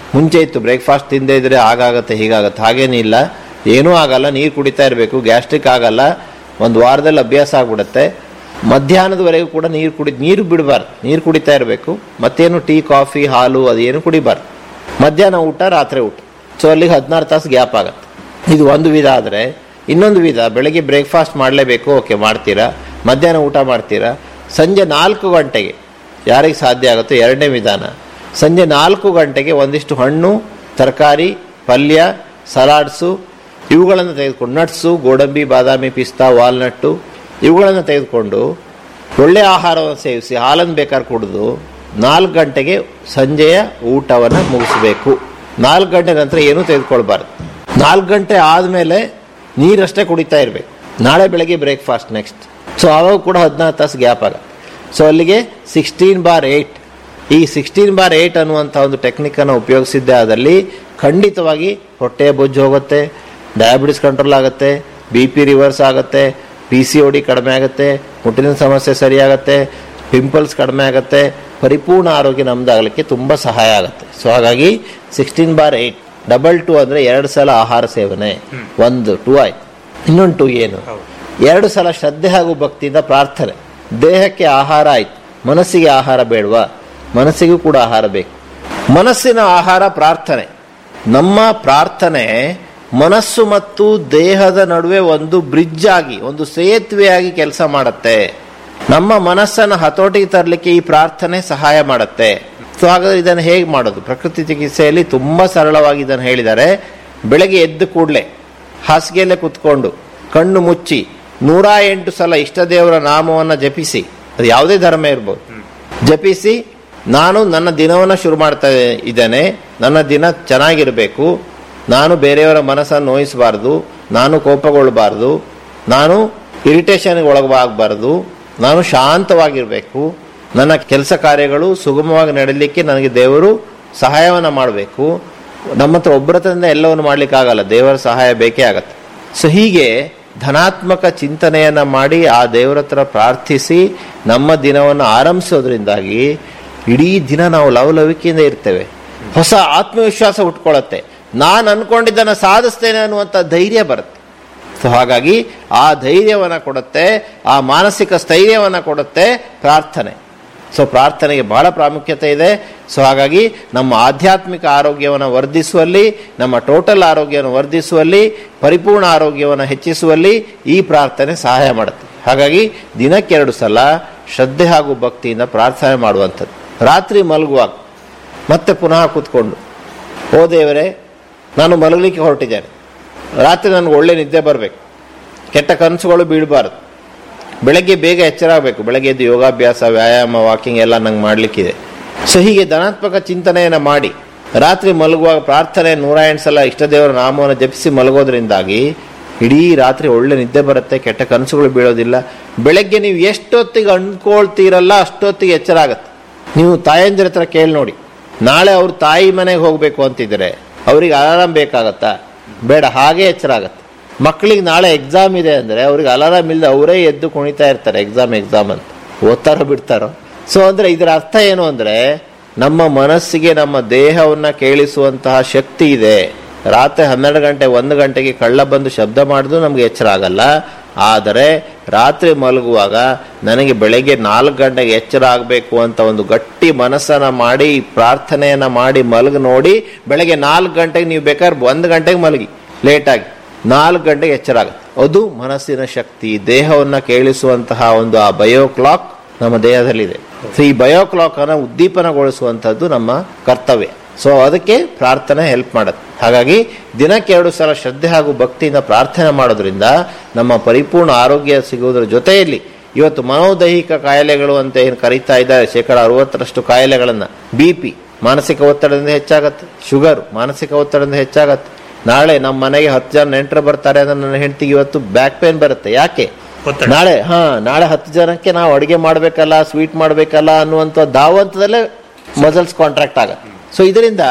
ಮುಂಚೆ ಇತ್ತು ಬ್ರೇಕ್ಫಾಸ್ಟ್ ತಿಂದೇ ಇದ್ರೆ ಹಾಗಾಗತ್ತೆ ಹೀಗಾಗತ್ತೆ ಹಾಗೇನಿಲ್ಲ ಏನೂ ಆಗಲ್ಲ ನೀರು ಕುಡಿತಾ ಇರಬೇಕು ಗ್ಯಾಸ್ಟ್ರಿಕ್ ಆಗಲ್ಲ ಒಂದು ವಾರದಲ್ಲಿ ಅಭ್ಯಾಸ ಆಗ್ಬಿಡುತ್ತೆ ಮಧ್ಯಾಹ್ನದವರೆಗೂ ಕೂಡ ನೀರು ಕುಡಿ ನೀರು ಬಿಡಬಾರ್ದು ನೀರು ಕುಡಿತಾ ಇರಬೇಕು ಮತ್ತೇನು ಟೀ ಕಾಫಿ ಹಾಲು ಅದೇನು ಕುಡಿಬಾರ್ದು ಮಧ್ಯಾಹ್ನ ಊಟ ರಾತ್ರಿ ಊಟ ಸೊ ಅಲ್ಲಿಗೆ ಹದಿನಾರು ತಾಸು ಗ್ಯಾಪ್ ಆಗುತ್ತೆ ಇದು ಒಂದು ವಿಧ ಆದರೆ ಇನ್ನೊಂದು ವಿಧ ಬೆಳಗ್ಗೆ ಬ್ರೇಕ್ಫಾಸ್ಟ್ ಮಾಡಲೇಬೇಕು ಓಕೆ ಮಾಡ್ತೀರಾ ಮಧ್ಯಾಹ್ನ ಊಟ ಮಾಡ್ತೀರಾ ಸಂಜೆ ನಾಲ್ಕು ಗಂಟೆಗೆ ಯಾರಿಗೆ ಸಾಧ್ಯ ಆಗುತ್ತೋ ಎರಡನೇ ವಿಧಾನ ಸಂಜೆ ನಾಲ್ಕು ಗಂಟೆಗೆ ಒಂದಿಷ್ಟು ಹಣ್ಣು ತರಕಾರಿ ಪಲ್ಯ ಸಲಾಡ್ಸು ಇವುಗಳನ್ನು ತೆಗೆದುಕೊಂಡು ನಟ್ಸು ಗೋಡಂಬಿ ಬಾದಾಮಿ ಪಿಸ್ತಾ ವಾಲ್ನಟ್ಟು ಇವುಗಳನ್ನು ತೆಗೆದುಕೊಂಡು ಒಳ್ಳೆಯ ಆಹಾರವನ್ನು ಸೇವಿಸಿ ಹಾಲನ್ನು ಬೇಕಾದ್ರೆ ಕುಡಿದು ನಾಲ್ಕು ಗಂಟೆಗೆ ಸಂಜೆಯ ಊಟವನ್ನು ಮುಗಿಸಬೇಕು ನಾಲ್ಕು ಗಂಟೆ ನಂತರ ಏನೂ ತೆಗೆದುಕೊಳ್ಬಾರ್ದು ನಾಲ್ಕು ಗಂಟೆ ಆದಮೇಲೆ ನೀರಷ್ಟೇ ಕುಡಿತಾ ಇರಬೇಕು ನಾಳೆ ಬೆಳಗ್ಗೆ ಬ್ರೇಕ್ಫಾಸ್ಟ್ ನೆಕ್ಸ್ಟ್ ಸೊ ಆವಾಗ ಕೂಡ ಹದಿನಾರು ತಾಸು ಗ್ಯಾಪ್ ಆಗುತ್ತೆ ಸೊ ಅಲ್ಲಿಗೆ ಸಿಕ್ಸ್ಟೀನ್ ಬಾರ್ ಏಯ್ಟ್ ಈ ಸಿಕ್ಸ್ಟೀನ್ ಬಾರ್ ಏಯ್ಟ್ ಅನ್ನುವಂಥ ಒಂದು ಟೆಕ್ನಿಕನ್ನು ಉಪಯೋಗಿಸಿದ್ದೆ ಆದಲ್ಲಿ ಖಂಡಿತವಾಗಿ ಹೊಟ್ಟೆ ಬೊಜ್ಜು ಹೋಗುತ್ತೆ ಡಯಾಬಿಟಿಸ್ ಕಂಟ್ರೋಲ್ ಆಗುತ್ತೆ ಬಿ ಪಿ ರಿವರ್ಸ್ ಆಗುತ್ತೆ ಪಿ ಸಿ ಒ ಡಿ ಕಡಿಮೆ ಆಗುತ್ತೆ ಮುಟ್ಟಿನ ಸಮಸ್ಯೆ ಸರಿಯಾಗುತ್ತೆ ಪಿಂಪಲ್ಸ್ ಕಡಿಮೆ ಆಗುತ್ತೆ ಪರಿಪೂರ್ಣ ಆರೋಗ್ಯ ನಮ್ದಾಗಲಿಕ್ಕೆ ತುಂಬ ಸಹಾಯ ಆಗುತ್ತೆ ಸೊ ಹಾಗಾಗಿ sixteen bar eight double two ಅಂದರೆ ಎರಡು ಸಲ ಆಹಾರ ಸೇವನೆ ಒಂದು ಟೂ ಆಯ್ತು ಇನ್ನೊಂದು ಟು ಏನು ಎರಡು ಸಲ ಶ್ರದ್ಧೆ ಹಾಗೂ ಭಕ್ತಿಯಿಂದ ಪ್ರಾರ್ಥನೆ ದೇಹಕ್ಕೆ ಆಹಾರ ಆಯ್ತು ಮನಸ್ಸಿಗೆ ಆಹಾರ ಬೇಡವಾ ಮನಸ್ಸಿಗೂ ಕೂಡ ಆಹಾರ ಬೇಕು ಮನಸ್ಸಿನ ಆಹಾರ ಪ್ರಾರ್ಥನೆ ನಮ್ಮ ಪ್ರಾರ್ಥನೆ ಮನಸ್ಸು ಮತ್ತು ದೇಹದ ನಡುವೆ ಒಂದು ಬ್ರಿಡ್ಜ್ ಆಗಿ ಒಂದು ಸೇತುವೆಯಾಗಿ ಕೆಲಸ ಮಾಡುತ್ತೆ ನಮ್ಮ ಮನಸ್ಸನ್ನು ಹತೋಟಿಗೆ ತರಲಿಕ್ಕೆ ಈ ಪ್ರಾರ್ಥನೆ ಸಹಾಯ ಮಾಡುತ್ತೆ ಸೊ ಹಾಗಾದ್ರೆ ಇದನ್ನು ಹೇಗೆ ಮಾಡೋದು ಪ್ರಕೃತಿ ಚಿಕಿತ್ಸೆಯಲ್ಲಿ ತುಂಬಾ ಸರಳವಾಗಿ ಇದನ್ನು ಹೇಳಿದ್ದಾರೆ ಬೆಳಗ್ಗೆ ಎದ್ದು ಕೂಡಲೇ ಹಾಸಿಗೆಯಲ್ಲೇ ಕುತ್ಕೊಂಡು ಕಣ್ಣು ಮುಚ್ಚಿ ನೂರ ಎಂಟು ಸಲ ಇಷ್ಟ ದೇವರ ನಾಮವನ್ನು ಜಪಿಸಿ ಅದು ಯಾವುದೇ ಧರ್ಮ ಇರ್ಬೋದು ಜಪಿಸಿ ನಾನು ನನ್ನ ದಿನವನ್ನು ಶುರು ಮಾಡ್ತಾ ಇದ್ದೇನೆ ನನ್ನ ದಿನ ಚೆನ್ನಾಗಿರಬೇಕು ನಾನು ಬೇರೆಯವರ ಮನಸ್ಸನ್ನು ನೋಯಿಸಬಾರ್ದು ನಾನು ಕೋಪಗೊಳ್ಳಬಾರ್ದು ನಾನು ಇರಿಟೇಷನ್ಗೆ ಒಳಗಾಗಬಾರ್ದು ನಾನು ಶಾಂತವಾಗಿರಬೇಕು ನನ್ನ ಕೆಲಸ ಕಾರ್ಯಗಳು ಸುಗಮವಾಗಿ ನಡೀಲಿಕ್ಕೆ ನನಗೆ ದೇವರು ಸಹಾಯವನ್ನು ಮಾಡಬೇಕು ನಮ್ಮ ಹತ್ರ ಒಬ್ಬರ ಹತ್ರದಿಂದ ಎಲ್ಲವನ್ನು ಮಾಡ್ಲಿಕ್ಕಾಗಲ್ಲ ದೇವರ ಸಹಾಯ ಬೇಕೇ ಆಗತ್ತೆ ಸೊ ಹೀಗೆ ಧನಾತ್ಮಕ ಚಿಂತನೆಯನ್ನ ಮಾಡಿ ಆ ದೇವರ ಹತ್ರ ಪ್ರಾರ್ಥಿಸಿ ನಮ್ಮ ದಿನವನ್ನು ಆರಂಭಿಸೋದ್ರಿಂದಾಗಿ ಇಡೀ ದಿನ ನಾವು ಲವಲವಿಕೆಯಿಂದ ಇರ್ತೇವೆ ಹೊಸ ಆತ್ಮವಿಶ್ವಾಸ ಉಟ್ಕೊಳ್ಳುತ್ತೆ ನಾನು ಅನ್ಕೊಂಡಿದ್ದನ್ನ ಸಾಧಿಸ್ತೇನೆ ಅನ್ನುವಂಥ ಧೈರ್ಯ ಬರುತ್ತೆ ಸೊ ಹಾಗಾಗಿ ಆ ಧೈರ್ಯವನ್ನು ಕೊಡುತ್ತೆ ಆ ಮಾನಸಿಕ ಸ್ಥೈರ್ಯವನ್ನು ಕೊಡುತ್ತೆ ಪ್ರಾರ್ಥನೆ ಸೊ ಪ್ರಾರ್ಥನೆಗೆ ಬಹಳ ಪ್ರಾಮುಖ್ಯತೆ ಇದೆ ಸೊ ಹಾಗಾಗಿ ನಮ್ಮ ಆಧ್ಯಾತ್ಮಿಕ ಆರೋಗ್ಯವನ್ನು ವರ್ಧಿಸುವಲ್ಲಿ ನಮ್ಮ ಟೋಟಲ್ ಆರೋಗ್ಯವನ್ನು ವರ್ಧಿಸುವಲ್ಲಿ ಪರಿಪೂರ್ಣ ಆರೋಗ್ಯವನ್ನು ಹೆಚ್ಚಿಸುವಲ್ಲಿ ಈ ಪ್ರಾರ್ಥನೆ ಸಹಾಯ ಮಾಡುತ್ತೆ ಹಾಗಾಗಿ ದಿನಕ್ಕೆರಡು ಸಲ ಶ್ರದ್ಧೆ ಹಾಗೂ ಭಕ್ತಿಯಿಂದ ಪ್ರಾರ್ಥನೆ ಮಾಡುವಂಥದ್ದು ರಾತ್ರಿ ಮಲಗುವಾಗ ಮತ್ತೆ ಪುನಃ ಕೂತ್ಕೊಂಡು ಓ ದೇವರೇ ನಾನು ಮಲಗಲಿಕ್ಕೆ ಹೊರಟಿದ್ದೇನೆ ರಾತ್ರಿ ನನಗೆ ಒಳ್ಳೆ ನಿದ್ದೆ ಬರಬೇಕು ಕೆಟ್ಟ ಕನಸುಗಳು ಬೀಳಬಾರ್ದು ಬೆಳಗ್ಗೆ ಬೇಗ ಎಚ್ಚರ ಆಗಬೇಕು ಬೆಳಗ್ಗೆ ಎದ್ದು ಯೋಗಾಭ್ಯಾಸ ವ್ಯಾಯಾಮ ವಾಕಿಂಗ್ ಎಲ್ಲ ನಂಗೆ ಮಾಡಲಿಕ್ಕಿದೆ ಸೊ ಹೀಗೆ ಧನಾತ್ಮಕ ಚಿಂತನೆಯನ್ನು ಮಾಡಿ ರಾತ್ರಿ ಮಲಗುವಾಗ ಪ್ರಾರ್ಥನೆ ನೂರ ಎಂಟು ಸಲ ಇಷ್ಟದೇವರ ನಾಮವನ್ನು ಜಪಿಸಿ ಮಲಗೋದ್ರಿಂದಾಗಿ ಇಡೀ ರಾತ್ರಿ ಒಳ್ಳೆ ನಿದ್ದೆ ಬರುತ್ತೆ ಕೆಟ್ಟ ಕನಸುಗಳು ಬೀಳೋದಿಲ್ಲ ಬೆಳಗ್ಗೆ ನೀವು ಎಷ್ಟೊತ್ತಿಗೆ ಅಂದ್ಕೊಳ್ತೀರಲ್ಲ ಅಷ್ಟೊತ್ತಿಗೆ ಎಚ್ಚರ ಆಗುತ್ತೆ ನೀವು ತಾಯಂದಿರ ಹತ್ರ ಕೇಳಿ ನೋಡಿ ನಾಳೆ ಅವ್ರ ತಾಯಿ ಮನೆಗೆ ಹೋಗಬೇಕು ಅಂತಿದ್ರೆ ಅವ್ರಿಗೆ ಅಲಾರಾಮ್ ಬೇಕಾಗತ್ತಾ ಬೇಡ ಹಾಗೆ ಎಚ್ಚರ ಆಗತ್ತೆ ಮಕ್ಕಳಿಗೆ ನಾಳೆ ಎಕ್ಸಾಮ್ ಇದೆ ಅಂದರೆ ಅವ್ರಿಗೆ ಅಲಾರಾಮ್ ಇಲ್ಲದೆ ಅವರೇ ಎದ್ದು ಕುಣಿತಾ ಇರ್ತಾರೆ ಎಕ್ಸಾಮ್ ಎಕ್ಸಾಮ್ ಅಂತ ಓದ್ತಾರೋ ಬಿಡ್ತಾರೋ ಸೊ ಅಂದರೆ ಇದರ ಅರ್ಥ ಏನು ಅಂದರೆ ನಮ್ಮ ಮನಸ್ಸಿಗೆ ನಮ್ಮ ದೇಹವನ್ನು ಕೇಳಿಸುವಂತಹ ಶಕ್ತಿ ಇದೆ ರಾತ್ರಿ ಹನ್ನೆರಡು ಗಂಟೆ ಒಂದು ಗಂಟೆಗೆ ಕಳ್ಳ ಬಂದು ಶಬ್ದ ಮಾಡಿದ್ರು ನಮಗೆ ಎಚ್ಚರ ಆಗಲ್ಲ ಆದರೆ ರಾತ್ರಿ ಮಲಗುವಾಗ ನನಗೆ ಬೆಳಗ್ಗೆ ನಾಲ್ಕು ಗಂಟೆಗೆ ಎಚ್ಚರ ಆಗಬೇಕು ಅಂತ ಒಂದು ಗಟ್ಟಿ ಮನಸ್ಸನ್ನ ಮಾಡಿ ಪ್ರಾರ್ಥನೆಯನ್ನ ಮಾಡಿ ಮಲಗಿ ನೋಡಿ ಬೆಳಗ್ಗೆ ನಾಲ್ಕು ಗಂಟೆಗೆ ನೀವು ಬೇಕಾದ್ರೆ ಒಂದು ಗಂಟೆಗೆ ಮಲಗಿ ಲೇಟಾಗಿ ನಾಲ್ಕು ಗಂಟೆಗೆ ಎಚ್ಚರ ಆಗುತ್ತೆ ಅದು ಮನಸ್ಸಿನ ಶಕ್ತಿ ದೇಹವನ್ನ ಕೇಳಿಸುವಂತಹ ಒಂದು ಆ ಬಯೋ ಕ್ಲಾಕ್ ನಮ್ಮ ದೇಹದಲ್ಲಿದೆ ಸೊ ಈ ಬಯೋ ಕ್ಲಾಕ್ ಅನ್ನ ಉದ್ದೀಪನಗೊಳಿಸುವಂತದ್ದು ನಮ್ಮ ಕರ್ತವ್ಯ ಸೊ ಅದಕ್ಕೆ ಪ್ರಾರ್ಥನೆ ಹೆಲ್ಪ್ ಮಾಡುತ್ತೆ ಹಾಗಾಗಿ ದಿನಕ್ಕೆ ಎರಡು ಸಲ ಶ್ರದ್ಧೆ ಹಾಗೂ ಭಕ್ತಿಯಿಂದ ಪ್ರಾರ್ಥನೆ ಮಾಡೋದ್ರಿಂದ ನಮ್ಮ ಪರಿಪೂರ್ಣ ಆರೋಗ್ಯ ಸಿಗುವುದರ ಜೊತೆಯಲ್ಲಿ ಇವತ್ತು ಮನೋದೈಹಿಕ ಕಾಯಿಲೆಗಳು ಅಂತ ಏನು ಕರೀತಾ ಇದ್ದಾರೆ ಶೇಕಡ ಅರವತ್ತರಷ್ಟು ಕಾಯಿಲೆಗಳನ್ನ ಬಿ ಪಿ ಮಾನಸಿಕ ಒತ್ತಡದಿಂದ ಹೆಚ್ಚಾಗತ್ತೆ ಶುಗರ್ ಮಾನಸಿಕ ಒತ್ತಡದಿಂದ ಹೆಚ್ಚಾಗತ್ತೆ ನಾಳೆ ನಮ್ಮ ಮನೆಗೆ ಹತ್ತು ಜನ ನೆಂಟರು ಬರ್ತಾರೆ ಅಂದ್ರೆ ನನ್ನ ಹೆಂಡತಿಗೆ ಇವತ್ತು ಬ್ಯಾಕ್ ಪೇನ್ ಬರುತ್ತೆ ಯಾಕೆ
ಒತ್ತಡ.
ನಾಳೆ ಹಾ ನಾಳೆ ಹತ್ತು ಜನಕ್ಕೆ ನಾವು ಅಡಿಗೆ ಮಾಡ್ಬೇಕಲ್ಲ ಸ್ವೀಟ್ ಮಾಡ್ಬೇಕಲ್ಲ ಅನ್ನುವಂಥ ಧಾವಂತದಲ್ಲೇ ಮಸಲ್ಸ್ ಕಾಂಟ್ರಾಕ್ಟ್ ಆಗತ್ತೆ ಸೊ ಇದರಿಂದ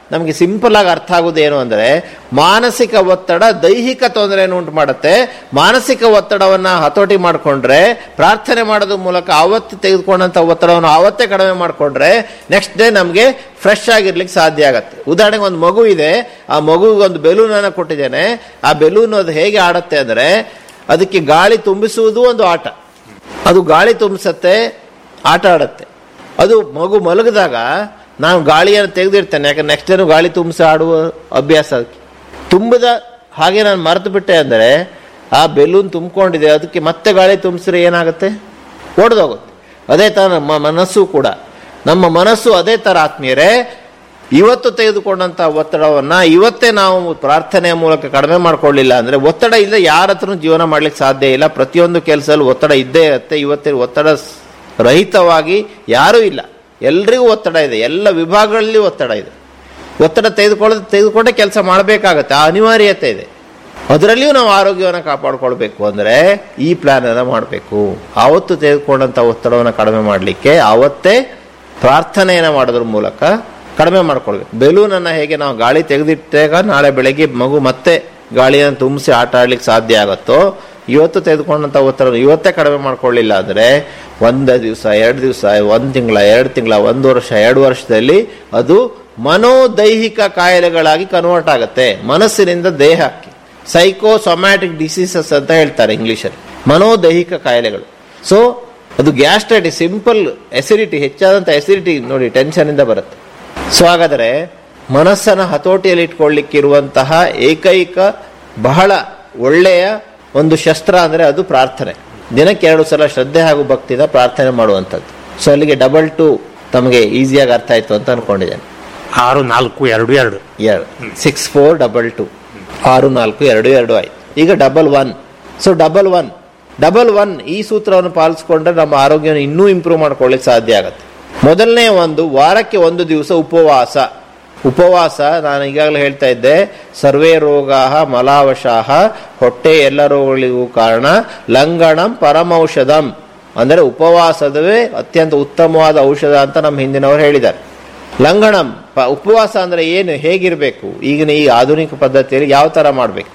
ನಮಗೆ ಸಿಂಪಲ್ ಆಗಿ ಅರ್ಥ ಆಗುವುದು ಏನು ಅಂದ್ರೆ ಮಾನಸಿಕ ಒತ್ತಡ ದೈಹಿಕ ತೊಂದರೆಯನ್ನು ಉಂಟು ಮಾಡುತ್ತೆ ಮಾನಸಿಕ ಒತ್ತಡವನ್ನ ಹತೋಟಿ ಮಾಡಿಕೊಂಡ್ರೆ ಪ್ರಾರ್ಥನೆ ಮಾಡೋದ್ರ ಮೂಲಕ ಆವತ್ತು ತೆಗೆದುಕೊಂಡಂತ ಒತ್ತಡವನ್ನು ಆವತ್ತೇ ಕಡಿಮೆ ಮಾಡಿಕೊಂಡ್ರೆ ನೆಕ್ಸ್ಟ್ ಡೇ ನಮಗೆ ಫ್ರೆಶ್ ಆಗಿರ್ಲಿಕ್ಕೆ ಸಾಧ್ಯ ಆಗತ್ತೆ ಉದಾಹರಣೆಗೆ ಒಂದು ಮಗು ಇದೆ ಆ ಮಗುವಿಗೆ ಒಂದು ಬೆಲೂನ್ ಅನ್ನ ಕೊಟ್ಟಿದ್ದೇನೆ ಆ ಬೆಲೂನ್ ಅದು ಹೇಗೆ ಆಡುತ್ತೆ ಅಂದ್ರೆ ಅದಕ್ಕೆ ಗಾಳಿ ತುಂಬಿಸುವುದು ಒಂದು ಆಟ ಅದು ಗಾಳಿ ತುಂಬಿಸತ್ತೆ ಆಟ ಆಡತ್ತೆ ಅದು ಮಗು ಮಲಗಿದಾಗ ನಾನು ಗಾಳಿಯನ್ನು ತೆಗೆದಿರ್ತೇನೆ ಯಾಕಂದ್ರೆ ನೆಕ್ಸ್ಟ್ ಏನು ಗಾಳಿ ತುಂಬಿಸಿ ಆಡುವ ಅಭ್ಯಾಸ ಅದಕ್ಕೆ ತುಂಬಿದ ಹಾಗೆ ನಾನು ಮರೆತು ಬಿಟ್ಟೆ ಅಂದರೆ ಆ ಬೆಲೂನ್ ತುಂಬಿಕೊಂಡಿದೆ ಅದಕ್ಕೆ ಮತ್ತೆ ಗಾಳಿ ತುಂಬಿಸಿದ್ರೆ ಏನಾಗುತ್ತೆ ಒಡೆದೋಗುತ್ತೆ ಅದೇ ಥರ ನಮ್ಮ ಮನಸ್ಸು ಕೂಡ ನಮ್ಮ ಮನಸ್ಸು ಅದೇ ಥರ ಆತ್ಮೀಯರೇ ಇವತ್ತು ತೆಗೆದುಕೊಂಡಂತ ಒತ್ತಡವನ್ನ ಇವತ್ತೇ ನಾವು ಪ್ರಾರ್ಥನೆಯ ಮೂಲಕ ಕಡಿಮೆ ಮಾಡ್ಕೊಳ್ಳಿಲ್ಲ ಅಂದ್ರೆ ಒತ್ತಡ ಇಲ್ಲ ಯಾರ ಹತ್ರನೂ ಜೀವನ ಮಾಡ್ಲಿಕ್ಕೆ ಸಾಧ್ಯ ಇಲ್ಲ ಪ್ರತಿಯೊಂದು ಕೆಲಸದಲ್ಲಿ ಒತ್ತಡ ಇದ್ದೇ ಇರುತ್ತೆ ಇವತ್ತೇ ಒತ್ತಡ ಸ್- ರಹಿತವಾಗಿ ಯಾರೂ ಇಲ್ಲ ಎಲ್ರಿಗೂ ಒತ್ತಡ ಇದೆ ಎಲ್ಲ ವಿಭಾಗಗಳಲ್ಲಿ ಒತ್ತಡ ಇದೆ ಒತ್ತಡ ತೆಗೆದುಕೊಳ್ಳೋದು ತೆಗೆದುಕೊಂಡೇ ಕೆಲಸ ಮಾಡಬೇಕಾಗತ್ತೆ ಆ ಅನಿವಾರ್ಯತೆ ಇದೆ ಅದರಲ್ಲಿಯೂ ನಾವು ಆರೋಗ್ಯವನ್ನು ಕಾಪಾಡ್ಕೊಳ್ಬೇಕು ಅಂದರೆ ಈ ಪ್ಲಾನ್ ಅನ್ನ ಮಾಡಬೇಕು ಆವತ್ತು ತೆಗೆದುಕೊಂಡಂಥ ಒತ್ತಡವನ್ನು ಕಡಿಮೆ ಮಾಡಲಿಕ್ಕೆ ಆವತ್ತೇ ಪ್ರಾರ್ಥನೆಯನ್ನು ಮಾಡೋದ್ರ ಮೂಲಕ ಕಡಿಮೆ ಮಾಡ್ಕೊಳ್ಬೇಕು ಬೆಲೂನನ್ನು ಹೇಗೆ ನಾವು ಗಾಳಿ ತೆಗೆದಿಟ್ಟಾಗ ನಾಳೆ ಬೆಳಗ್ಗೆ ಮಗು ಮತ್ತೆ ಗಾಳಿಯನ್ನು ತುಂಬಿಸಿ ಆಟ ಆಡ್ಲಿಕ್ಕೆ ಸಾಧ್ಯ ಆಗುತ್ತೋ ಇವತ್ತು ತೆಗೆದುಕೊಂಡಂಥ ಒತ್ತಡ ಇವತ್ತೇ ಕಡಿಮೆ ಮಾಡ್ಕೊಳ್ಳಿಲ್ಲ ಅಂದರೆ ಒಂದು ದಿವಸ ಎರಡು ದಿವಸ ಒಂದು ತಿಂಗಳ ಎರಡು ತಿಂಗಳ ಒಂದು ವರ್ಷ ಎರಡು ವರ್ಷದಲ್ಲಿ ಅದು ಮನೋದೈಹಿಕ ಕಾಯಿಲೆಗಳಾಗಿ ಕನ್ವರ್ಟ್ ಆಗುತ್ತೆ ಮನಸ್ಸಿನಿಂದ ದೇಹಕ್ಕೆ ಸೈಕೋಸೊಮ್ಯಾಟಿಕ್ ಡಿಸೀಸಸ್ ಅಂತ ಹೇಳ್ತಾರೆ ಇಂಗ್ಲಿಷಲ್ಲಿ ಮನೋದೈಹಿಕ ಕಾಯಿಲೆಗಳು ಸೊ ಅದು ಗ್ಯಾಸ್ಟ್ರೈಟಿಸ್ ಸಿಂಪಲ್ ಎಸಿಡಿಟಿ ಹೆಚ್ಚಾದಂಥ ಎಸಿಡಿಟಿ ನೋಡಿ ಟೆನ್ಷನ್ ಇಂದ ಬರುತ್ತೆ ಸೊ ಹಾಗಾದರೆ ಮನಸ್ಸನ್ನು ಹತೋಟಿಯಲ್ಲಿ ಇಟ್ಕೊಳ್ಳಿಕ್ಕಿರುವಂತಹ ಏಕೈಕ ಬಹಳ ಒಳ್ಳೆಯ ಒಂದು ಶಸ್ತ್ರ ಅಂದರೆ ಅದು ಪ್ರಾರ್ಥನೆ ದಿನಕ್ಕೆ ಎರಡು ಸಲ ಶ್ರದ್ಧೆ ಹಾಗೂ ಭಕ್ತಿಯಿಂದ ಪ್ರಾರ್ಥನೆ ಮಾಡುವಂಥದ್ದು ಸೊ ಅಲ್ಲಿಗೆ ಡಬಲ್ ಟು ತಮಗೆ ಈಸಿಯಾಗಿ ಅರ್ಥ ಆಯ್ತು ಅಂತ ಅನ್ಕೊಂಡಿದ್ದೇನೆ
ಆರು ನಾಲ್ಕು ಎರಡು ಎರಡು
ಎರಡು ಸಿಕ್ಸ್ ಫೋರ್ ಡಬಲ್ ಟು ಆರು ನಾಲ್ಕು ಎರಡು ಎರಡು ಆಯ್ತು ಈಗ double one so double one double one ಈ ಸೂತ್ರವನ್ನು ಪಾಲಿಸ್ಕೊಂಡ್ರೆ ನಮ್ಮ ಆರೋಗ್ಯವನ್ನು ಇನ್ನೂ ಇಂಪ್ರೂವ್ ಮಾಡ್ಕೊಳ್ಳಿಕ್ಕೆ ಸಾಧ್ಯ ಆಗುತ್ತೆ ಮೊದಲನೇ ಒಂದು ವಾರಕ್ಕೆ ಒಂದು ದಿವಸ ಉಪವಾಸ ಉಪವಾಸ ನಾನು ಈಗಾಗಲೇ ಹೇಳ್ತಾ ಇದ್ದೆ ಸರ್ವೇ ರೋಗ ಮಲಾವಶಾಹ ಹೊಟ್ಟೆ ಎಲ್ಲ ರೋಗಗಳಿಗೂ ಕಾರಣ ಲಂಗಣಂ ಪರಮೌಷಧಂ ಅಂದರೆ ಉಪವಾಸದವೇ ಅತ್ಯಂತ ಉತ್ತಮವಾದ ಔಷಧ ಅಂತ ನಮ್ಮ ಹಿಂದಿನವರು ಹೇಳಿದ್ದಾರೆ ಲಂಘನಂ ಪ ಉಪವಾಸ ಅಂದ್ರೆ ಏನು ಹೇಗಿರಬೇಕು ಈಗಿನ ಈ ಆಧುನಿಕ ಪದ್ಧತಿಯಲ್ಲಿ ಯಾವ ತರ ಮಾಡಬೇಕು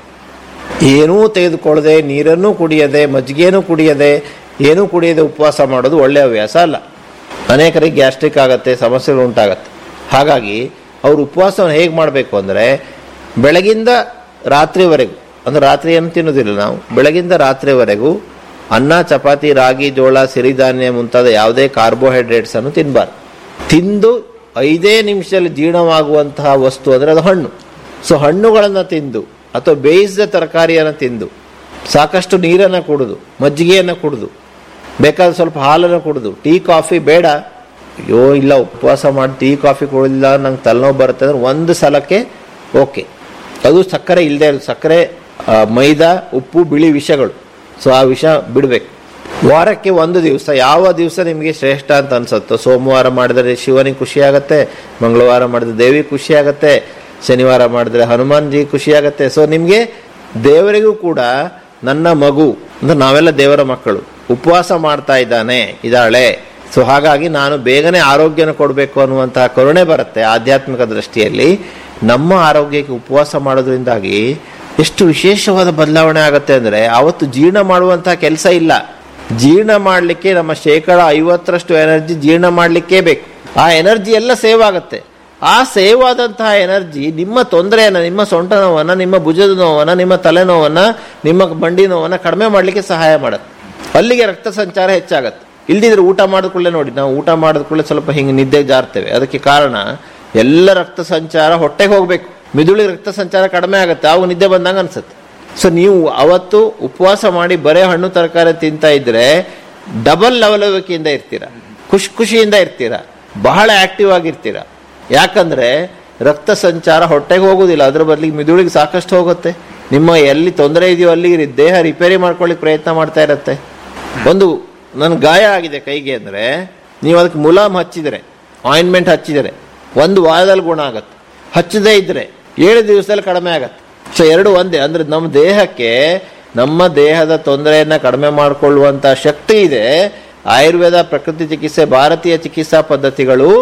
ಏನೂ ತೆಗೆದುಕೊಳ್ಳದೆ ನೀರನ್ನು ಕುಡಿಯದೆ ಮಜ್ಜಿಗೆನೂ ಕುಡಿಯದೆ ಏನೂ ಕುಡಿಯದೆ ಉಪವಾಸ ಮಾಡೋದು ಒಳ್ಳೆಯ ಹವ್ಯಾಸ ಅಲ್ಲ ಅನೇಕರಿಗೆ ಗ್ಯಾಸ್ಟ್ರಿಕ್ ಆಗತ್ತೆ ಸಮಸ್ಯೆಗಳು ಉಂಟಾಗತ್ತೆ ಹಾಗಾಗಿ ಅವರು ಉಪವಾಸವನ್ನು ಹೇಗೆ ಮಾಡಬೇಕು ಅಂದರೆ ಬೆಳಗಿಂದ ರಾತ್ರಿವರೆಗೂ ಅಂದ್ರೆ ರಾತ್ರಿ ಏನು ತಿನ್ನೋದಿಲ್ಲ ನಾವು ಬೆಳಗಿಂದ ರಾತ್ರಿವರೆಗೂ ಅನ್ನ ಚಪಾತಿ ರಾಗಿ ಜೋಳ ಸಿರಿಧಾನ್ಯ ಮುಂತಾದ ಯಾವುದೇ ಕಾರ್ಬೋಹೈಡ್ರೇಟ್ಸ್ ಅನ್ನು ತಿನ್ನಬಾರ್ದು ತಿಂದು ಐದೇ ನಿಮಿಷದಲ್ಲಿ ಜೀರ್ಣವಾಗುವಂತಹ ವಸ್ತು ಅಂದರೆ ಅದು ಹಣ್ಣು ಸೊ ಹಣ್ಣುಗಳನ್ನು ತಿಂದು ಅಥವಾ ಬೇಯಿಸಿದ ತರಕಾರಿಯನ್ನು ತಿಂದು ಸಾಕಷ್ಟು ನೀರನ್ನು ಕುಡಿದು ಮಜ್ಜಿಗೆಯನ್ನು ಕುಡಿದು ಬೇಕಾದ್ರೆ ಸ್ವಲ್ಪ ಹಾಲನ್ನು ಕುಡಿದು ಟೀ ಕಾಫಿ ಬೇಡ ಅಯ್ಯೋ ಇಲ್ಲ ಉಪವಾಸ ಮಾಡಿ ಟೀ ಕಾಫಿ ಕುಡಿದಿಲ್ಲ ನಂಗೆ ತಲೆನೋವು ಬರುತ್ತೆ ಅಂದ್ರೆ ಒಂದು ಸಲಕ್ಕೆ ಓಕೆ ಅದು ಸಕ್ಕರೆ ಇಲ್ಲದೆ ಇರೋದು ಸಕ್ಕರೆ ಆ, ಮೈದಾ ಉಪ್ಪು ಬಿಳಿ ವಿಷಗಳು ಸೊ ಆ ವಿಷ ಬಿಡಬೇಕು ವಾರಕ್ಕೆ ಒಂದು ದಿವಸ ಯಾವ ದಿವಸ ನಿಮಗೆ ಶ್ರೇಷ್ಠ ಅಂತ ಅನ್ಸುತ್ತೋ ಸೋಮವಾರ ಮಾಡಿದರೆ ಶಿವನಿಗೆ ಖುಷಿ ಆಗತ್ತೆ ಮಂಗಳವಾರ ಮಾಡಿದ್ರೆ ದೇವಿ ಖುಷಿ ಆಗತ್ತೆ ಶನಿವಾರ ಮಾಡಿದ್ರೆ ಹನುಮಾನ್ ಜಿ ಖುಷಿ ಆಗತ್ತೆ ಸೊ ನಿಮಗೆ ದೇವರಿಗೂ ಕೂಡ ನನ್ನ ಮಗು ಅಂದ್ರೆ ನಾವೆಲ್ಲ ದೇವರ ಮಕ್ಕಳು ಉಪವಾಸ ಮಾಡ್ತಾ ಇದ್ದಾನೆ ಇದ್ದಾಳೆ ಸೊ ಹಾಗಾಗಿ ನಾನು ಬೇಗನೆ ಆರೋಗ್ಯನ ಕೊಡಬೇಕು ಅನ್ನುವಂತಹ ಕರುಣೆ ಬರುತ್ತೆ ಆಧ್ಯಾತ್ಮಿಕ ದೃಷ್ಟಿಯಲ್ಲಿ ನಮ್ಮ ಆರೋಗ್ಯಕ್ಕೆ ಉಪವಾಸ ಮಾಡೋದ್ರಿಂದಾಗಿ ಎಷ್ಟು ವಿಶೇಷವಾದ ಬದಲಾವಣೆ ಆಗುತ್ತೆ ಅಂದ್ರೆ ಅವತ್ತು ಜೀರ್ಣ ಮಾಡುವಂತಹ ಕೆಲಸ ಇಲ್ಲ ಜೀರ್ಣ ಮಾಡಲಿಕ್ಕೆ ನಮ್ಮ ಶೇಕಡ ಐವತ್ತರಷ್ಟು ಎನರ್ಜಿ ಜೀರ್ಣ ಮಾಡಲಿಕ್ಕೇ ಬೇಕು ಆ ಎನರ್ಜಿ ಎಲ್ಲ ಸೇವ್ ಆಗುತ್ತೆ ಆ ಸೇವ್ ಆದಂತಹ ಎನರ್ಜಿ ನಿಮ್ಮ ತೊಂದರೆಯನ್ನ ನಿಮ್ಮ ಸೊಂಟ ನೋವನ್ನ ನಿಮ್ಮ ಭುಜದ ನೋವನ್ನ ನಿಮ್ಮ ತಲೆನೋವನ್ನ ನಿಮ್ಮ ಬಂಡಿ ನೋವನ್ನ ಕಡಿಮೆ ಮಾಡಲಿಕ್ಕೆ ಸಹಾಯ ಮಾಡುತ್ತೆ ಅಲ್ಲಿಗೆ ರಕ್ತ ಸಂಚಾರ ಹೆಚ್ಚಾಗತ್ತೆ ಇಲ್ದಿದ್ರೆ ಊಟ ಮಾಡಿದ ಕೂಡಲೇ ನೋಡಿ ನಾವು ಊಟ ಮಾಡಿದ ಕೂಡಲೇ ಸ್ವಲ್ಪ ಹಿಂಗೆ ನಿದ್ದೆ ಜಾರ್ತೇವೆ ಅದಕ್ಕೆ ಕಾರಣ ಎಲ್ಲ ರಕ್ತ ಸಂಚಾರ ಹೊಟ್ಟೆಗೆ ಹೋಗ್ಬೇಕು ಮಿದುಳಿಗೆ ರಕ್ತ ಸಂಚಾರ ಕಡಿಮೆ ಆಗುತ್ತೆ ಅವಾಗ ನಿದ್ದೆ ಬಂದಂಗ ಅನ್ಸುತ್ತೆ ಸೊ ನೀವು ಅವತ್ತು ಉಪವಾಸ ಮಾಡಿ ಬರೇ ಹಣ್ಣು ತರಕಾರಿ ತಿಂತಾ ಇದ್ರೆ ಡಬಲ್ ಲವಲವಿಕೆಯಿಂದ ಇರ್ತೀರಾ ಖುಷಿ ಖುಷಿಯಿಂದ ಇರ್ತೀರಾ ಬಹಳ ಆಕ್ಟಿವ್ ಆಗಿರ್ತೀರಾ ಯಾಕಂದ್ರೆ ರಕ್ತ ಸಂಚಾರ ಹೊಟ್ಟೆಗೆ ಹೋಗುದಿಲ್ಲ ಅದ್ರ ಬದಲಿಗೆ ಮಿದುಳಿಗೆ ಸಾಕಷ್ಟು ಹೋಗುತ್ತೆ ನಿಮ್ಮ ಎಲ್ಲಿ ತೊಂದರೆ ಇದೆಯೋ ಅಲ್ಲಿ ದೇಹ ರಿಪೇರಿ ಮಾಡ್ಕೊಳ್ಳಿಕ್ ಪ್ರಯತ್ನ ಮಾಡ್ತಾ ಇರತ್ತೆ ಒಂದು ನನ್ ಗಾಯ ಆಗಿದೆ ಕೈಗೆ ಅಂದ್ರೆ ನೀವು ಅದಕ್ಕೆ ಮುಲಾಮ್ ಹಚ್ಚಿದರೆ ಆಯಿಂಟ್ಮೆಂಟ್ ಹಚ್ಚಿದರೆ ಒಂದು ವಾರದಲ್ಲಿ ಗುಣ ಆಗತ್ತೆ ಹಚ್ಚದೇ ಇದ್ರೆ ಏಳು ದಿವಸದಲ್ಲಿ ಕಡಿಮೆ ಆಗತ್ತೆ ಸೊ ಎರಡು ಒಂದೇ ಅಂದ್ರೆ ನಮ್ಮ ದೇಹಕ್ಕೆ ನಮ್ಮ ದೇಹದ ತೊಂದರೆಯನ್ನ ಕಡಿಮೆ ಮಾಡಿಕೊಳ್ಳುವಂತ ಶಕ್ತಿ ಇದೆ ಆಯುರ್ವೇದ ಪ್ರಕೃತಿ ಚಿಕಿತ್ಸೆ ಭಾರತೀಯ ಚಿಕಿತ್ಸಾ ಪದ್ಧತಿಗಳು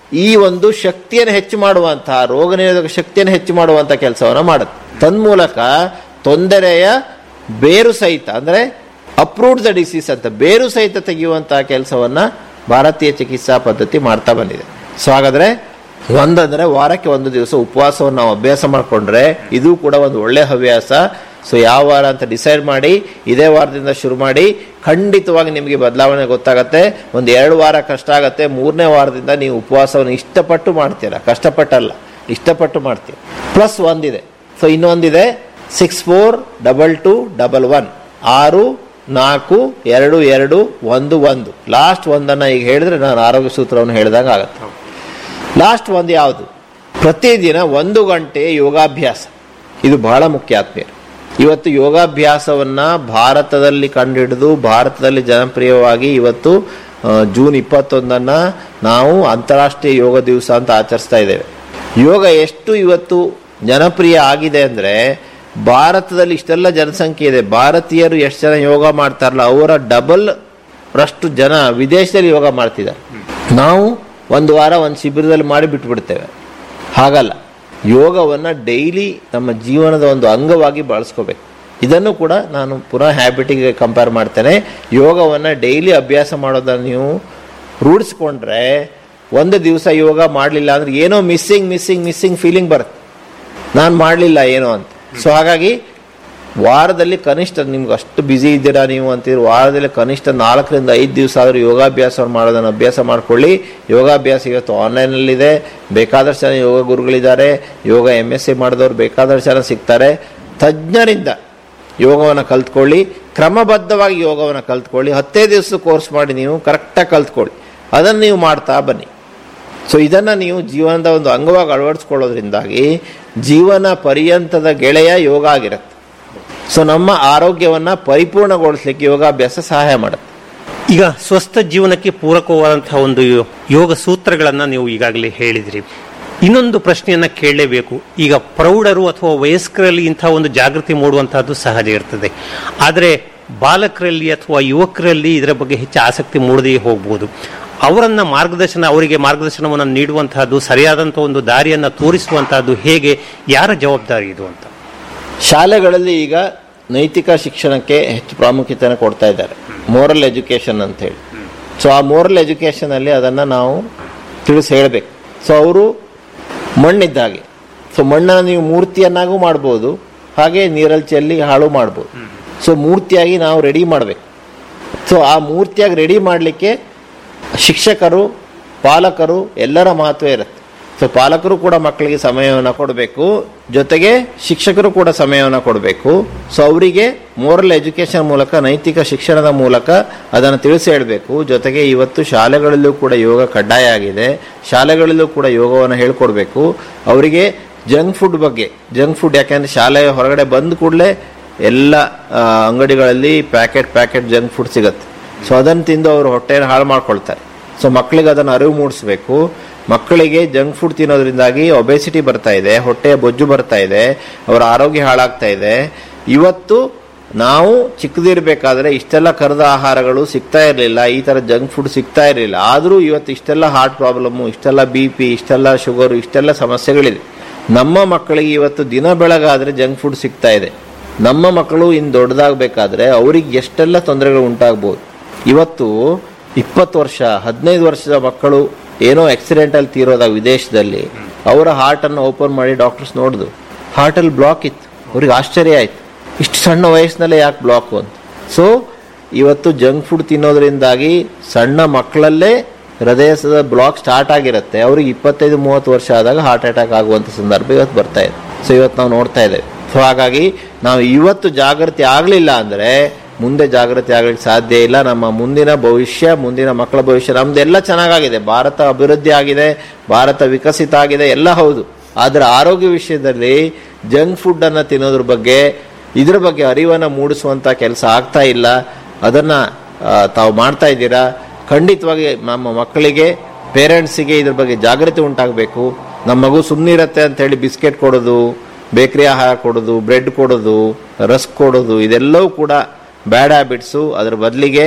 ಈ ಒಂದು ಶಕ್ತಿಯನ್ನು ಹೆಚ್ಚು ಮಾಡುವಂತಹ ರೋಗ ನಿರೋಧಕ ಶಕ್ತಿಯನ್ನು ಹೆಚ್ಚು ಮಾಡುವಂತಹ ಕೆಲಸವನ್ನು ಮಾಡುತ್ತೆ ತನ್ಮೂಲಕ ತೊಂದರೆಯ ಬೇರು ಸಹಿತ ಅಂದ್ರೆ ಅಪ್ರೂವ್ಡ್ ದ ಡಿಸೀಸ್ ಅಂತ ಬೇರು ಸಹಿತ ತೆಗೆಯುವಂತಹ ಕೆಲಸವನ್ನ ಭಾರತೀಯ ಚಿಕಿತ್ಸಾ ಪದ್ಧತಿ ಮಾಡ್ತಾ ಬಂದಿದೆ ಸೊ ಹಾಗಾದ್ರೆ ಒಂದಂದ್ರೆ ವಾರಕ್ಕೆ ಒಂದು ದಿವಸ ಉಪವಾಸವನ್ನು ನಾವು ಅಭ್ಯಾಸ ಮಾಡಿಕೊಂಡ್ರೆ ಇದು ಕೂಡ ಒಂದು ಒಳ್ಳೆ ಹವ್ಯಾಸ ಸೊ ಯಾವ ವಾರ ಅಂತ ಡಿಸೈಡ್ ಮಾಡಿ ಇದೇ ವಾರದಿಂದ ಶುರು ಮಾಡಿ ಖಂಡಿತವಾಗಿ ನಿಮಗೆ ಬದಲಾವಣೆ ಗೊತ್ತಾಗತ್ತೆ ಒಂದು ಎರಡು ವಾರ ಕಷ್ಟ ಆಗತ್ತೆ ಮೂರನೇ ವಾರದಿಂದ ನೀವು ಉಪವಾಸವನ್ನು ಇಷ್ಟಪಟ್ಟು ಮಾಡ್ತೀರಾ ಕಷ್ಟಪಟ್ಟಲ್ಲ ಇಷ್ಟಪಟ್ಟು ಮಾಡ್ತೀರಾ ಪ್ಲಸ್ ಒಂದಿದೆ ಸೊ ಇನ್ನೊಂದಿದೆ six four double two double one ಆರು ನಾಲ್ಕು ಎರಡು ಎರಡು ಒಂದು ಒಂದು ಲಾಸ್ಟ್ ಒಂದನ್ನ ಈಗ ಹೇಳಿದ್ರೆ ನಾನು ಆರೋಗ್ಯ ಸೂತ್ರವನ್ನು ಹೇಳಿದಾಗ ಆಗತ್ತೆ ಲಾಸ್ಟ್ ಒಂದು ಯಾವುದು ಪ್ರತಿದಿನ ಒಂದು ಗಂಟೆ ಯೋಗಾಭ್ಯಾಸ ಇದು ಬಹಳ ಮುಖ್ಯ ಆತ್ಮೀಯರು ಇವತ್ತು ಯೋಗಾಭ್ಯಾಸವನ್ನ ಭಾರತದಲ್ಲಿ ಕಂಡುಹಿಡಿದು ಭಾರತದಲ್ಲಿ ಜನಪ್ರಿಯವಾಗಿ ಇವತ್ತು ಆ, ಜೂನ್ ಇಪ್ಪತ್ತೊಂದನ್ನ ನಾವು ಅಂತಾರಾಷ್ಟ್ರೀಯ ಯೋಗ ದಿವಸ ಅಂತ ಆಚರಿಸ್ತಾ ಇದ್ದೇವೆ ಯೋಗ ಎಷ್ಟು ಇವತ್ತು ಜನಪ್ರಿಯ ಆಗಿದೆ ಅಂದ್ರೆ ಭಾರತದಲ್ಲಿ ಇಷ್ಟೆಲ್ಲ ಜನಸಂಖ್ಯೆ ಇದೆ ಭಾರತೀಯರು ಎಷ್ಟು ಜನ ಯೋಗ ಮಾಡ್ತಾರಲ್ಲ ಅವರ ಡಬಲ್ ರಷ್ಟು ಜನ ವಿದೇಶದಲ್ಲಿ ಯೋಗ ಮಾಡ್ತಿದ್ದಾರೆ ನಾವು ಒಂದು ವಾರ ಒಂದು ಶಿಬಿರದಲ್ಲಿ ಮಾಡಿ ಬಿಟ್ಬಿಡ್ತೇವೆ ಹಾಗಲ್ಲ ಯೋಗವನ್ನು ಡೈಲಿ ನಮ್ಮ ಜೀವನದ ಒಂದು ಅಂಗವಾಗಿ ಬಳಸ್ಕೋಬೇಕು ಇದನ್ನು ಕೂಡ ನಾನು ಪುನಃ ಹ್ಯಾಬಿಟಿಗೆ ಕಂಪೇರ್ ಮಾಡ್ತೇನೆ ಯೋಗವನ್ನು ಡೈಲಿ ಅಭ್ಯಾಸ ಮಾಡೋದನ್ನು ನೀವು ರೂಢಿಸ್ಕೊಂಡ್ರೆ ಒಂದು ದಿವಸ ಯೋಗ ಮಾಡಲಿಲ್ಲ ಅಂದ್ರೆ ಏನೋ ಮಿಸ್ಸಿಂಗ್ ಮಿಸ್ಸಿಂಗ್ ಮಿಸ್ಸಿಂಗ್ ಫೀಲಿಂಗ್ ಬರುತ್ತೆ ನಾನು ಮಾಡಲಿಲ್ಲ ಏನೋ ಅಂತ ಸೊ ಹಾಗಾಗಿ ವಾರದಲ್ಲಿ ಕನಿಷ್ಠ ನಿಮ್ಗೆ ಅಷ್ಟು ಬ್ಯುಸಿ ಇದ್ದೀರಾ ನೀವು ಅಂತೀರಿ ವಾರದಲ್ಲಿ ಕನಿಷ್ಠ ನಾಲ್ಕರಿಂದ ಐದು ದಿವಸ ಆದರೂ ಯೋಗಾಭ್ಯಾಸವನ್ನು ಮಾಡೋದನ್ನು ಅಭ್ಯಾಸ ಮಾಡ್ಕೊಳ್ಳಿ ಯೋಗಾಭ್ಯಾಸ ಇವತ್ತು ಆನ್ಲೈನಲ್ಲಿದೆ ಬೇಕಾದಷ್ಟು ಜನ ಯೋಗ ಗುರುಗಳಿದ್ದಾರೆ ಯೋಗ ಎಮ್ ಎಸ್ ಸಿ ಮಾಡಿದವರು ಬೇಕಾದಷ್ಟು ಜನ ಸಿಗ್ತಾರೆ ತಜ್ಞರಿಂದ ಯೋಗವನ್ನು ಕಲ್ತ್ಕೊಳ್ಳಿ ಕ್ರಮಬದ್ಧವಾಗಿ ಯೋಗವನ್ನು ಕಲ್ತ್ಕೊಳ್ಳಿ ಹತ್ತೇ ದಿವಸ ಕೋರ್ಸ್ ಮಾಡಿ ನೀವು ಕರೆಕ್ಟಾಗಿ ಕಲ್ತ್ಕೊಳ್ಳಿ ಅದನ್ನು ನೀವು ಮಾಡ್ತಾ ಬನ್ನಿ ಸೊ ಇದನ್ನು ನೀವು ಜೀವನದ ಒಂದು ಅಂಗವಾಗಿ ಅಳವಡಿಸ್ಕೊಳ್ಳೋದ್ರಿಂದಾಗಿ ಜೀವನ ಪರ್ಯಂತದ ಗೆಳೆಯ ಯೋಗ ಆಗಿರುತ್ತೆ ಸೊ ನಮ್ಮ ಆರೋಗ್ಯವನ್ನ ಪರಿಪೂರ್ಣಗೊಳಿಸ್ಲಿಕ್ಕೆ ಯೋಗಾಭ್ಯಾಸ ಸಹಾಯ ಮಾಡುತ್ತೆ
ಈಗ ಸ್ವಸ್ಥ ಜೀವನಕ್ಕೆ ಪೂರಕವಾದಂತಹ ಒಂದು ಯೋಗ ಸೂತ್ರಗಳನ್ನ ನೀವು ಈಗಾಗಲೇ ಹೇಳಿದ್ರಿ ಇನ್ನೊಂದು ಪ್ರಶ್ನೆಯನ್ನ ಕೇಳಲೇಬೇಕು ಈಗ ಪ್ರೌಢರು ಅಥವಾ ವಯಸ್ಕರಲ್ಲಿ ಇಂತಹ ಒಂದು ಜಾಗೃತಿ ಮೂಡುವಂತಹದ್ದು ಸಹಜ ಇರ್ತದೆ ಆದರೆ ಬಾಲಕರಲ್ಲಿ ಅಥವಾ ಯುವಕರಲ್ಲಿ ಇದರ ಬಗ್ಗೆ ಹೆಚ್ಚು ಆಸಕ್ತಿ ಮೂಡದೇ ಹೋಗ್ಬೋದು ಅವರನ್ನ ಮಾರ್ಗದರ್ಶನ ಅವರಿಗೆ ಮಾರ್ಗದರ್ಶನವನ್ನು ನೀಡುವಂತಹದ್ದು ಸರಿಯಾದಂತಹ ಒಂದು ದಾರಿಯನ್ನ ತೋರಿಸುವಂತಹದ್ದು ಹೇಗೆ ಯಾರ ಜವಾಬ್ದಾರಿ ಇದು ಅಂತ
ಶಾಲೆಗಳಲ್ಲಿ ಈಗ ನೈತಿಕ ಶಿಕ್ಷಣಕ್ಕೆ ಹೆಚ್ಚು ಪ್ರಾಮುಖ್ಯತೆಯನ್ನು ಕೊಡ್ತಾ ಇದ್ದಾರೆ ಮೋರಲ್ ಎಜುಕೇಶನ್ ಅಂತ ಹೇಳಿ ಸೊ ಆ ಮೋರಲ್ ಎಜುಕೇಶನ್ ಅಲ್ಲಿ ಅದನ್ನ ನಾವು ತಿಳಿಸಿ ಹೇಳಬೇಕು ಸೊ ಅವರು ಮಣ್ಣಿದ್ದ ಹಾಗೆ ಸೊ ಮಣ್ಣನ್ನು ನೀವು ಮೂರ್ತಿಯನ್ನಾಗೂ ಮಾಡ್ಬೋದು ಹಾಗೆ ನೀರಲ್ಲಿ ಚೆಲ್ಲಿ ಹಾಳು ಮಾಡ್ಬೋದು ಸೊ ಮೂರ್ತಿಯಾಗಿ ನಾವು ರೆಡಿ ಮಾಡಬೇಕು ಸೊ ಆ ಮೂರ್ತಿಯಾಗಿ ರೆಡಿ ಮಾಡಲಿಕ್ಕೆ ಶಿಕ್ಷಕರು ಪಾಲಕರು ಎಲ್ಲರ ಮಹತ್ವ ಇರುತ್ತೆ ಸೊ ಪಾಲಕರು ಕೂಡ ಮಕ್ಕಳಿಗೆ ಸಮಯವನ್ನು ಕೊಡಬೇಕು ಜೊತೆಗೆ ಶಿಕ್ಷಕರು ಕೂಡ ಸಮಯವನ್ನು ಕೊಡಬೇಕು ಸೊ ಅವರಿಗೆ ಮೋರಲ್ ಎಜುಕೇಶನ್ ಮೂಲಕ ನೈತಿಕ ಶಿಕ್ಷಣದ ಮೂಲಕ ಅದನ್ನು ತಿಳಿಸಿ ಹೇಳಬೇಕು ಜೊತೆಗೆ ಇವತ್ತು ಶಾಲೆಗಳಲ್ಲೂ ಕೂಡ ಯೋಗ ಕಡ್ಡಾಯ ಆಗಿದೆ ಶಾಲೆಗಳಲ್ಲೂ ಕೂಡ ಯೋಗವನ್ನು ಹೇಳ್ಕೊಡ್ಬೇಕು ಅವರಿಗೆ ಜಂಕ್ ಫುಡ್ ಬಗ್ಗೆ ಜಂಕ್ ಫುಡ್ ಯಾಕೆಂದ್ರೆ ಶಾಲೆಯ ಹೊರಗಡೆ ಬಂದ ಕೂಡಲೇ ಎಲ್ಲ ಆ, ಅಂಗಡಿಗಳಲ್ಲಿ ಪ್ಯಾಕೆಟ್ ಪ್ಯಾಕೆಟ್ ಜಂಕ್ ಫುಡ್ ಸಿಗುತ್ತೆ ಸೊ ಅದನ್ನು ತಿಂದು ಅವರು ಹೊಟ್ಟೆಯನ್ನು ಹಾಳು ಮಾಡ್ಕೊಳ್ತಾರೆ ಸೊ ಮಕ್ಕಳಿಗೆ ಅದನ್ನು ಅರಿವು ಮೂಡಿಸ್ಬೇಕು ಮಕ್ಕಳಿಗೆ ಜಂಕ್ ಫುಡ್ ತಿನ್ನೋದ್ರಿಂದಾಗಿ ಒಬೆಸಿಟಿ ಬರ್ತಾ ಇದೆ ಹೊಟ್ಟೆಯ ಬೊಜ್ಜು ಬರ್ತಾ ಇದೆ ಅವರ ಆರೋಗ್ಯ ಹಾಳಾಗ್ತಾ ಇದೆ ಇವತ್ತು ನಾವು ಚಿಕ್ಕದಿರ್ಬೇಕಾದ್ರೆ ಇಷ್ಟೆಲ್ಲ ಕರೆದ ಆಹಾರಗಳು ಸಿಗ್ತಾ ಇರಲಿಲ್ಲ ಈ ತರ ಜಂಕ್ ಫುಡ್ ಸಿಗ್ತಾ ಇರಲಿಲ್ಲ ಆದರೂ ಇವತ್ತು ಇಷ್ಟೆಲ್ಲ ಹಾರ್ಟ್ ಪ್ರಾಬ್ಲಮ್ಮು ಇಷ್ಟೆಲ್ಲ ಬಿ ಪಿ ಇಷ್ಟೆಲ್ಲ ಶುಗರು ಇಷ್ಟೆಲ್ಲ ಸಮಸ್ಯೆಗಳಿದೆ ನಮ್ಮ ಮಕ್ಕಳಿಗೆ ಇವತ್ತು ದಿನ ಬೆಳಗಾದ್ರೆ ಜಂಕ್ ಫುಡ್ ಸಿಗ್ತಾ ಇದೆ ನಮ್ಮ ಮಕ್ಕಳು ಇನ್ನು ದೊಡ್ಡದಾಗಬೇಕಾದ್ರೆ ಅವ್ರಿಗೆ ಎಷ್ಟೆಲ್ಲ ತೊಂದರೆಗಳು ಉಂಟಾಗ್ಬೋದು ಇವತ್ತು ಇಪ್ಪತ್ತು ವರ್ಷ ಹದಿನೈದು ವರ್ಷದ ಮಕ್ಕಳು ಏನೋ ಆಕ್ಸಿಡೆಂಟಲ್ಲಿ ತೀರೋದಾಗ ವಿದೇಶದಲ್ಲಿ ಅವರ ಹಾರ್ಟನ್ನು ಓಪನ್ ಮಾಡಿ ಡಾಕ್ಟರ್ಸ್ ನೋಡಿದ್ರು ಹಾರ್ಟಲ್ಲಿ ಬ್ಲಾಕ್ ಇತ್ತು ಅವ್ರಿಗೆ ಆಶ್ಚರ್ಯ ಆಯ್ತು ಇಷ್ಟು ಸಣ್ಣ ವಯಸ್ಸಿನಲ್ಲೇ ಯಾಕೆ ಬ್ಲಾಕ್ ಅಂತ ಸೊ ಇವತ್ತು ಜಂಕ್ ಫುಡ್ ತಿನ್ನೋದ್ರಿಂದಾಗಿ ಸಣ್ಣ ಮಕ್ಕಳಲ್ಲೇ ಹೃದಯದ ಬ್ಲಾಕ್ ಸ್ಟಾರ್ಟ್ ಆಗಿರುತ್ತೆ ಅವ್ರಿಗೆ ಇಪ್ಪತ್ತೈದು ಮೂವತ್ತು ವರ್ಷ ಆದಾಗ ಹಾರ್ಟ್ ಅಟ್ಯಾಕ್ ಆಗುವಂಥ ಸಂದರ್ಭ ಇವತ್ತು ಬರ್ತಾ ಇದೆ ಸೊ ಇವತ್ತು ನಾವು ನೋಡ್ತಾ ಇದ್ದೇವೆ ಸೊ ಹಾಗಾಗಿ ನಾವು ಇವತ್ತು ಜಾಗೃತಿ ಆಗಲಿಲ್ಲ ಅಂದರೆ ಮುಂದೆ ಜಾಗೃತಿ ಆಗಲಿಕ್ಕೆ ಸಾಧ್ಯ ಇಲ್ಲ ನಮ್ಮ ಮುಂದಿನ ಭವಿಷ್ಯ ಮುಂದಿನ ಮಕ್ಕಳ ಭವಿಷ್ಯ ನಮ್ದೆಲ್ಲ ಚೆನ್ನಾಗಾಗಿದೆ ಭಾರತ ಅಭಿವೃದ್ಧಿ ಆಗಿದೆ ಭಾರತ ವಿಕಸಿತ ಆಗಿದೆ ಎಲ್ಲ ಹೌದು ಆದರೆ ಆರೋಗ್ಯ ವಿಷಯದಲ್ಲಿ ಜಂಕ್ ಫುಡ್ ಅನ್ನ ತಿನ್ನೋದ್ರ ಬಗ್ಗೆ ಇದ್ರ ಬಗ್ಗೆ ಅರಿವನ್ನು ಮೂಡಿಸುವಂತ ಕೆಲಸ ಆಗ್ತಾ ಇಲ್ಲ ಅದನ್ನ ಆ, ತಾವು ಮಾಡ್ತಾ ಇದ್ದೀರಾ ಖಂಡಿತವಾಗಿ ನಮ್ಮ ಮಕ್ಕಳಿಗೆ ಪೇರೆಂಟ್ಸಿಗೆ ಇದ್ರ ಬಗ್ಗೆ ಜಾಗೃತಿ ಉಂಟಾಗಬೇಕು ನಮ್ಮ ಮಗು ಸುಮ್ಮನಿರತ್ತೆ ಅಂತ ಹೇಳಿ ಬಿಸ್ಕೆಟ್ ಕೊಡೋದು ಬೇಕರಿ ಆಹಾರ ಕೊಡೋದು ಬ್ರೆಡ್ ಕೊಡೋದು ರಸ್ಕ್ ಕೊಡೋದು ಇದೆಲ್ಲವೂ ಕೂಡ ಬ್ಯಾಡ್ ಹ್ಯಾಬಿಟ್ಸು ಅದ್ರ ಬದಲಿಗೆ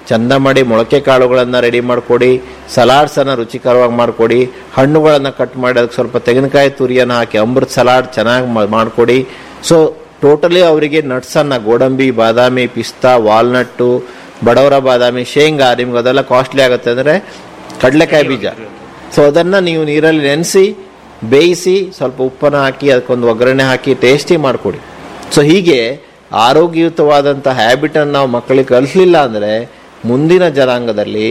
ಚಂದ ಮಾಡಿ ಮೊಳಕೆ ಕಾಳುಗಳನ್ನು ರೆಡಿ ಮಾಡಿಕೊಡಿ ಸಲಾಡ್ಸನ್ನು ರುಚಿಕರವಾಗಿ ಮಾಡಿಕೊಡಿ ಹಣ್ಣುಗಳನ್ನು ಕಟ್ ಮಾಡಿ ಅದಕ್ಕೆ ಸ್ವಲ್ಪ ತೆಂಗಿನಕಾಯಿ ತುರಿಯನ್ನು ಹಾಕಿ ಅಮೃತ ಸಲಾಡ್ ಚೆನ್ನಾಗಿ ಮಾಡಿಕೊಡಿ ಸೊ ಟೋಟಲಿ ಅವರಿಗೆ ನಟ್ಸನ್ನು ಗೋಡಂಬಿ ಬಾದಾಮಿ ಪಿಸ್ತಾ ವಾಲ್ನಟ್ಟು ಬಡವರ ಬಾದಾಮಿ ಶೇಂಗಾ ನಿಮ್ಗೆ ಅದೆಲ್ಲ ಕಾಸ್ಟ್ಲಿ ಆಗುತ್ತೆ ಅಂದರೆ ಕಡಲೆಕಾಯಿ ಬೀಜ ಸೊ ಅದನ್ನು ನೀವು ನೀರಲ್ಲಿ ನೆನೆಸಿ ಬೇಯಿಸಿ ಸ್ವಲ್ಪ ಉಪ್ಪನ್ನು ಹಾಕಿ ಅದಕ್ಕೊಂದು ಒಗ್ಗರಣೆ ಹಾಕಿ ಟೇಸ್ಟಿ ಮಾಡಿಕೊಡಿ ಸೊ ಹೀಗೆ ಆರೋಗ್ಯಯುತವಾದಂಥ ಹ್ಯಾಬಿಟನ್ನು ನಾವು ಮಕ್ಕಳಿಗೆ ಕಲಿಸಲಿಲ್ಲ ಅಂದರೆ ಮುಂದಿನ ಜನಾಂಗದಲ್ಲಿ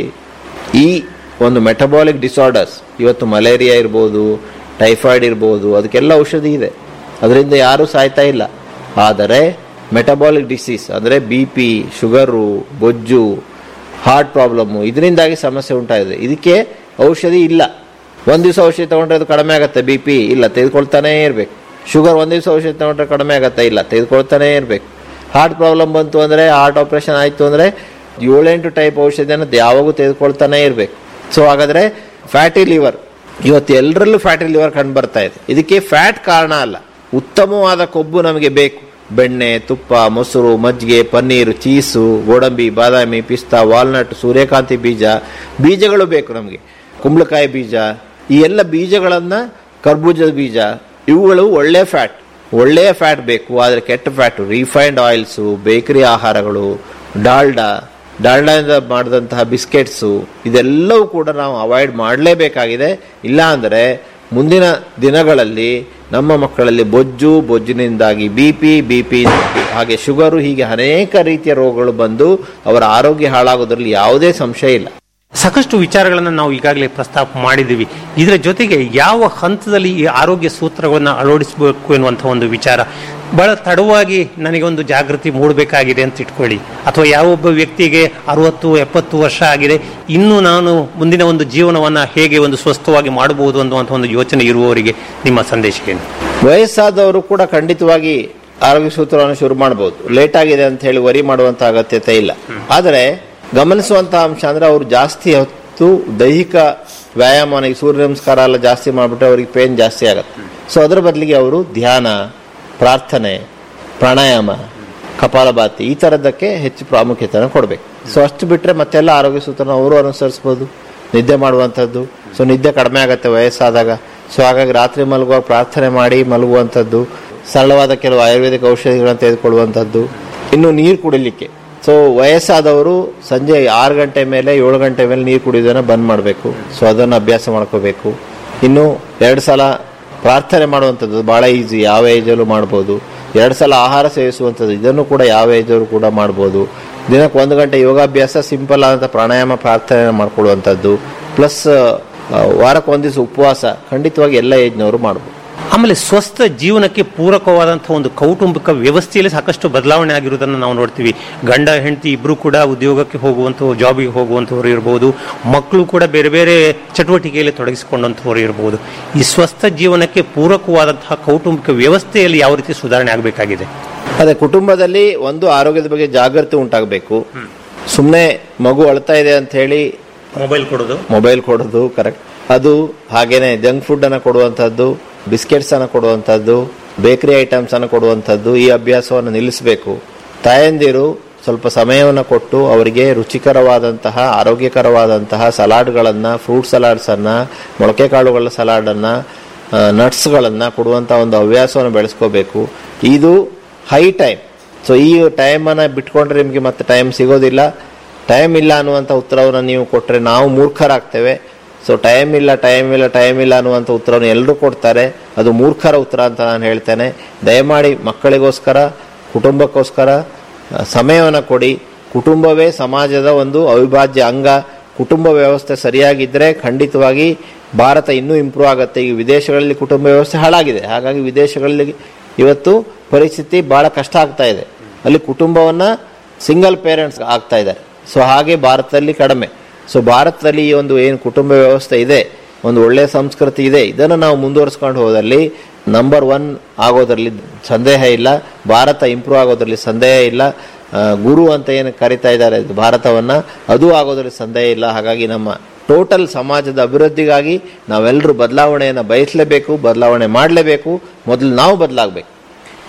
ಈ ಒಂದು ಮೆಟಬಾಲಿಕ್ ಡಿಸಾರ್ಡರ್ಸ್ ಇವತ್ತು ಮಲೇರಿಯಾ ಇರ್ಬೋದು ಟೈಫಾಯ್ಡ್ ಇರ್ಬೋದು ಅದಕ್ಕೆಲ್ಲ ಔಷಧಿ ಇದೆ ಅದರಿಂದ ಯಾರೂ ಸಾಯ್ತಾ ಇಲ್ಲ ಆದರೆ ಮೆಟಬಾಲಿಕ್ ಡಿಸೀಸ್ ಅಂದರೆ ಬಿ ಪಿ ಶುಗರು ಬೊಜ್ಜು ಹಾರ್ಟ್ ಪ್ರಾಬ್ಲಮ್ಮು ಇದರಿಂದಾಗಿ ಸಮಸ್ಯೆ ಉಂಟಾಗಿದೆ ಇದಕ್ಕೆ ಔಷಧಿ ಇಲ್ಲ ಒಂದು ದಿವಸ ಔಷಧಿ ತಗೊಂಡ್ರೆ ಅದು ಕಡಿಮೆ ಆಗುತ್ತೆ ಬಿ ಪಿ ಇಲ್ಲ ತೆಗೆದುಕೊಳ್ತಾನೇ ಇರಬೇಕು ಶುಗರ್ ಒಂದು ದಿವಸ ಔಷಧಿ ತಗೊಂಡ್ರೆ ಕಡಿಮೆ ಆಗುತ್ತೆ ಇಲ್ಲ ತೆಗೆದುಕೊಳ್ತಾನೇ ಇರಬೇಕು ಹಾರ್ಟ್ ಪ್ರಾಬ್ಲಮ್ ಬಂತು ಅಂದರೆ ಹಾರ್ಟ್ ಆಪರೇಷನ್ ಆಯಿತು ಅಂದರೆ ಏಳೆಂಟು ಟೈಪ್ ಔಷಧಿಯನ್ನು ಯಾವಾಗೂ ತೆಗೆದುಕೊಳ್ತಾನೇ ಇರಬೇಕು ಸೊ ಹಾಗಾದರೆ ಫ್ಯಾಟಿ ಲಿವರ್ ಇವತ್ತು ಎಲ್ಲರಲ್ಲೂ ಫ್ಯಾಟಿ ಲಿವರ್ ಕಂಡು ಬರ್ತಾ ಇದೆ ಇದಕ್ಕೆ ಫ್ಯಾಟ್ ಕಾರಣ ಅಲ್ಲ ಉತ್ತಮವಾದ ಕೊಬ್ಬು ನಮಗೆ ಬೇಕು ಬೆಣ್ಣೆ ತುಪ್ಪ ಮೊಸರು ಮಜ್ಜಿಗೆ ಪನ್ನೀರು ಚೀಸು ಗೋಡಂಬಿ ಬಾದಾಮಿ ಪಿಸ್ತಾ ವಾಲ್ನಟ್ ಸೂರ್ಯಕಾಂತಿ ಬೀಜ ಬೀಜಗಳು ಬೇಕು ನಮಗೆ ಕುಂಬಳಕಾಯಿ ಬೀಜ ಈ ಎಲ್ಲ ಬೀಜಗಳನ್ನ ಕರ್ಬೂಜದ ಬೀಜ ಇವುಗಳು ಒಳ್ಳೆ ಫ್ಯಾಟ್ ಒಳ್ಳೆಯ ಫ್ಯಾಟ್ ಬೇಕು ಆದರೆ ಕೆಟ್ಟ ಫ್ಯಾಟ್ ರಿಫೈನ್ಡ್ ಆಯಿಲ್ಸು ಬೇಕರಿ ಆಹಾರಗಳು ಡಾಲ್ಡಾ ಡಾಲ್ಡಾದಿಂದ ಮಾಡಿದಂತಹ ಬಿಸ್ಕೆಟ್ಸು ಇದೆಲ್ಲವೂ ಕೂಡ ನಾವು ಅವಾಯ್ಡ್ ಮಾಡಲೇಬೇಕಾಗಿದೆ ಇಲ್ಲ ಅಂದರೆ ಮುಂದಿನ ದಿನಗಳಲ್ಲಿ ನಮ್ಮ ಮಕ್ಕಳಲ್ಲಿ ಬೊಜ್ಜು ಬೊಜ್ಜಿನಿಂದಾಗಿ ಬಿ ಪಿ ಬಿ ಪಿ ಹಾಗೆ ಶುಗರು ಹೀಗೆ ಅನೇಕ ರೀತಿಯ ರೋಗಗಳು ಬಂದು ಅವರ ಆರೋಗ್ಯ ಹಾಳಾಗೋದ್ರಲ್ಲಿ ಯಾವುದೇ ಸಂಶಯ ಇಲ್ಲ
ಸಾಕಷ್ಟು ವಿಚಾರಗಳನ್ನು ನಾವು ಈಗಾಗಲೇ ಪ್ರಸ್ತಾಪ ಮಾಡಿದ್ದೀವಿ ಇದರ ಜೊತೆಗೆ ಯಾವ ಹಂತದಲ್ಲಿ ಈ ಆರೋಗ್ಯ ಸೂತ್ರಗಳನ್ನು ಅಳವಡಿಸಬೇಕು ಎನ್ನುವಂಥ ಒಂದು ವಿಚಾರ ಬಹಳ ತಡವಾಗಿ ನನಗೆ ಒಂದು ಜಾಗೃತಿ ಮೂಡಬೇಕಾಗಿದೆ ಅಂತ ಇಟ್ಕೊಳ್ಳಿ ಅಥವಾ ಯಾವೊಬ್ಬ ವ್ಯಕ್ತಿಗೆ ಅರವತ್ತು ಎಪ್ಪತ್ತು ವರ್ಷ ಆಗಿದೆ ಇನ್ನು ನಾನು ಮುಂದಿನ ಒಂದು ಜೀವನವನ್ನು ಹೇಗೆ ಒಂದು ಸ್ವಸ್ಥವಾಗಿ ಮಾಡಬಹುದು ಅನ್ನುವಂಥ ಒಂದು ಯೋಚನೆ ಇರುವವರಿಗೆ ನಿಮ್ಮ ಸಂದೇಶ ಏನು
ವಯಸ್ಸಾದವರು ಕೂಡ ಖಂಡಿತವಾಗಿ ಆರೋಗ್ಯ ಸೂತ್ರವನ್ನು ಶುರು ಮಾಡಬಹುದು ಲೇಟ್ ಆಗಿದೆ ಅಂತ ಹೇಳಿ ವರಿ ಮಾಡುವಂತ ಅಗತ್ಯತೆ ಇಲ್ಲ ಆದರೆ ಗಮನಿಸುವಂತ ಅಂಶ ಅಂದ್ರೆ ಅವರು ಜಾಸ್ತಿ ಹೊತ್ತು ದೈಹಿಕ ವ್ಯಾಯಾಮ ಈ ಸೂರ್ಯ ನಮಸ್ಕಾರ ಎಲ್ಲ ಜಾಸ್ತಿ ಮಾಡಿಬಿಟ್ರೆ ಅವರಿಗೆ ಪೇನ್ ಜಾಸ್ತಿ ಆಗುತ್ತೆ ಸೊ ಅದರ ಬದಲಿಗೆ ಅವರು ಧ್ಯಾನ ಪ್ರಾರ್ಥನೆ ಪ್ರಾಣಾಯಾಮ ಕಪಾಲಭಾತಿ ಈ ಥರದ್ದಕ್ಕೆ ಹೆಚ್ಚು ಪ್ರಾಮುಖ್ಯತೆಯನ್ನು ಕೊಡಬೇಕು ಸೊ ಅಷ್ಟು ಬಿಟ್ಟರೆ ಮತ್ತೆಲ್ಲ ಆರೋಗ್ಯ ಸೂತ್ರನ ಅವರು ಅನುಸರಿಸ್ಬೋದು ನಿದ್ದೆ ಮಾಡುವಂಥದ್ದು ಸೊ ನಿದ್ದೆ ಕಡಿಮೆ ಆಗುತ್ತೆ ವಯಸ್ಸಾದಾಗ ಸೊ ಹಾಗಾಗಿ ರಾತ್ರಿ ಮಲಗುವಾಗ ಪ್ರಾರ್ಥನೆ ಮಾಡಿ ಮಲಗುವಂಥದ್ದು ಸರಳವಾದ ಕೆಲವು ಆಯುರ್ವೇದಿಕ್ ಔಷಧಿಗಳನ್ನು ತೆಗೆದುಕೊಳ್ಳುವಂಥದ್ದು ಇನ್ನು ನೀರು ಕುಡಿಲಿಕ್ಕೆ ಸೊ ವಯಸ್ಸಾದವರು ಸಂಜೆ ಆರು ಗಂಟೆ ಮೇಲೆ ಏಳು ಗಂಟೆ ಮೇಲೆ ನೀರು ಕುಡಿಯೋದನ್ನು ಬಂದ್ ಮಾಡಬೇಕು ಸೊ ಅದನ್ನು ಅಭ್ಯಾಸ ಮಾಡ್ಕೋಬೇಕು ಇನ್ನು ಎರಡು ಸಲ ಪ್ರಾರ್ಥನೆ ಮಾಡುವಂಥದ್ದು ಭಾಳ ಈಸಿ ಯಾವ ಏಜಲ್ಲೂ ಮಾಡ್ಬೋದು ಎರಡು ಸಲ ಆಹಾರ ಸೇವಿಸುವಂಥದ್ದು ಇದನ್ನು ಕೂಡ ಯಾವ ಏಜರು ಕೂಡ ಮಾಡ್ಬೋದು ದಿನಕ್ಕೆ ಒಂದು ಗಂಟೆ ಯೋಗಾಭ್ಯಾಸ ಸಿಂಪಲ್ ಆದಂಥ ಪ್ರಾಣಾಯಾಮ ಪ್ರಾರ್ಥನೆ ಮಾಡ್ಕೊಳ್ಳುವಂಥದ್ದು ಪ್ಲಸ್ ವಾರಕ್ಕೆ ಒಂದು ದಿವಸ ಉಪವಾಸ ಖಂಡಿತವಾಗಿ ಎಲ್ಲ ಏಜ್ನವರು ಮಾಡ್ಬೋದು
ಆಮೇಲೆ ಸ್ವಸ್ಥ ಜೀವನಕ್ಕೆ ಪೂರಕವಾದಂತಹ ಒಂದು ಕೌಟುಂಬಿಕ ವ್ಯವಸ್ಥೆಯಲ್ಲಿ ಸಾಕಷ್ಟು ಬದಲಾವಣೆ ಆಗಿರುವುದನ್ನು ನಾವು ನೋಡ್ತೀವಿ ಗಂಡ ಹೆಂಡತಿ ಇಬ್ರು ಕೂಡ ಉದ್ಯೋಗಕ್ಕೆ ಹೋಗುವಂಥವ್ರು ಜಾಬಿಗೆ ಹೋಗುವಂಥವ್ರು ಇರ್ಬೋದು ಮಕ್ಕಳು ಕೂಡ ಬೇರೆ ಬೇರೆ ಚಟುವಟಿಕೆಯಲ್ಲಿ ತೊಡಗಿಸಿಕೊಂಡಂಥವ್ರು ಇರ್ಬೋದು ಈ ಸ್ವಸ್ಥ ಜೀವನಕ್ಕೆ ಪೂರಕವಾದಂತಹ ಕೌಟುಂಬಿಕ ವ್ಯವಸ್ಥೆಯಲ್ಲಿ ಯಾವ ರೀತಿ ಸುಧಾರಣೆ ಆಗಬೇಕಾಗಿದೆ
ಅದೇ ಕುಟುಂಬದಲ್ಲಿ ಒಂದು ಆರೋಗ್ಯದ ಬಗ್ಗೆ ಜಾಗೃತಿ ಉಂಟಾಗಬೇಕು ಸುಮ್ಮನೆ ಮಗು ಅಳ್ತಾ ಇದೆ ಅಂತ ಹೇಳಿ
ಮೊಬೈಲ್ ಕೊಡೋದು
ಮೊಬೈಲ್ ಕೊಡೋದು ಕರೆಕ್ಟ್ ಅದು ಹಾಗೇನೆ ಜಂಕ್ ಫುಡ್ ಅನ್ನು ಕೊಡುವಂಥದ್ದು ಬಿಸ್ಕೆಟ್ಸ್ ಅನ್ನು ಕೊಡುವಂಥದ್ದು ಬೇಕರಿ ಐಟಮ್ಸ್ ಅನ್ನು ಕೊಡುವಂಥದ್ದು ಈ ಅಭ್ಯಾಸವನ್ನು ನಿಲ್ಲಿಸಬೇಕು ತಾಯಂದಿರು ಸ್ವಲ್ಪ ಸಮಯವನ್ನು ಕೊಟ್ಟು ಅವರಿಗೆ ರುಚಿಕರವಾದಂತಹ ಆರೋಗ್ಯಕರವಾದಂತಹ ಸಲಾಡ್ಗಳನ್ನು ಫ್ರೂಟ್ ಸಲಾಡ್ಸನ್ನು ಮೊಳಕೆ ಕಾಳುಗಳ ಸಲಾಡನ್ನು ನಟ್ಸ್ಗಳನ್ನು ಕೊಡುವಂಥ ಒಂದು ಹವ್ಯಾಸವನ್ನು ಬೆಳೆಸ್ಕೋಬೇಕು ಇದು ಹೈ ಟೈಮ್ ಸೊ ಈ ಟೈಮನ್ನು ಬಿಟ್ಕೊಂಡ್ರೆ ನಿಮಗೆ ಮತ್ತೆ ಟೈಮ್ ಸಿಗೋದಿಲ್ಲ ಟೈಮ್ ಇಲ್ಲ ಅನ್ನುವಂಥ ಉತ್ತರವನ್ನು ನೀವು ಕೊಟ್ಟರೆ ನಾವು ಮೂರ್ಖರಾಗ್ತೇವೆ ಸೊ ಟೈಮ್ ಇಲ್ಲ ಟೈಮ್ ಇಲ್ಲ ಟೈಮ್ ಇಲ್ಲ ಅನ್ನುವಂಥ ಉತ್ತರವನ್ನು ಎಲ್ಲರೂ ಕೊಡ್ತಾರೆ ಅದು ಮೂರ್ಖರ ಉತ್ತರ ಅಂತ ನಾನು ಹೇಳ್ತೇನೆ ದಯಮಾಡಿ ಮಕ್ಕಳಿಗೋಸ್ಕರ ಕುಟುಂಬಕ್ಕೋಸ್ಕರ ಸಮಯವನ್ನು ಕೊಡಿ ಕುಟುಂಬವೇ ಸಮಾಜದ ಒಂದು ಅವಿಭಾಜ್ಯ ಅಂಗ ಕುಟುಂಬ ವ್ಯವಸ್ಥೆ ಸರಿಯಾಗಿದ್ದರೆ ಖಂಡಿತವಾಗಿ ಭಾರತ ಇನ್ನೂ ಇಂಪ್ರೂವ್ ಆಗುತ್ತೆ ಈಗ ವಿದೇಶಗಳಲ್ಲಿ ಕುಟುಂಬ ವ್ಯವಸ್ಥೆ ಹಾಳಾಗಿದೆ ಹಾಗಾಗಿ ವಿದೇಶಗಳಲ್ಲಿ ಇವತ್ತು ಪರಿಸ್ಥಿತಿ ಬಹಳ ಕಷ್ಟ ಆಗ್ತಾ ಇದೆ ಅಲ್ಲಿ ಕುಟುಂಬವನ್ನ ಸಿಂಗಲ್ ಪೇರೆಂಟ್ಸ್ ಆಗ್ತಾ ಇದ್ದಾರೆ ಸೊ ಹಾಗೆ ಭಾರತದಲ್ಲಿ ಕಡಿಮೆ ಸೊ ಭಾರತದಲ್ಲಿ ಈ ಒಂದು ಏನು ಕುಟುಂಬ ವ್ಯವಸ್ಥೆ ಇದೆ ಒಂದು ಒಳ್ಳೆಯ ಸಂಸ್ಕೃತಿ ಇದೆ ಇದನ್ನು ನಾವು ಮುಂದುವರಿಸ್ಕೊಂಡು ಹೋದಲ್ಲಿ ನಂಬರ್ ಒನ್ ಆಗೋದ್ರಲ್ಲಿ ಸಂದೇಹ ಇಲ್ಲ ಭಾರತ ಇಂಪ್ರೂವ್ ಆಗೋದ್ರಲ್ಲಿ ಸಂದೇಹ ಇಲ್ಲ ಆ, ಗುರು ಅಂತ ಏನು ಕರಿತಾ ಇದ್ದಾರೆ ಭಾರತವನ್ನ ಅದು ಆಗೋದ್ರಲ್ಲಿ ಸಂದೇಹ ಇಲ್ಲ ಹಾಗಾಗಿ ನಮ್ಮ ಟೋಟಲ್ ಸಮಾಜದ ಅಭಿವೃದ್ಧಿಗಾಗಿ ನಾವೆಲ್ಲರೂ ಬದಲಾವಣೆಯನ್ನು ಬಯಸಲೇಬೇಕು ಬದಲಾವಣೆ ಮಾಡಲೇಬೇಕು ಮೊದಲು ನಾವು ಬದಲಾಗಬೇಕು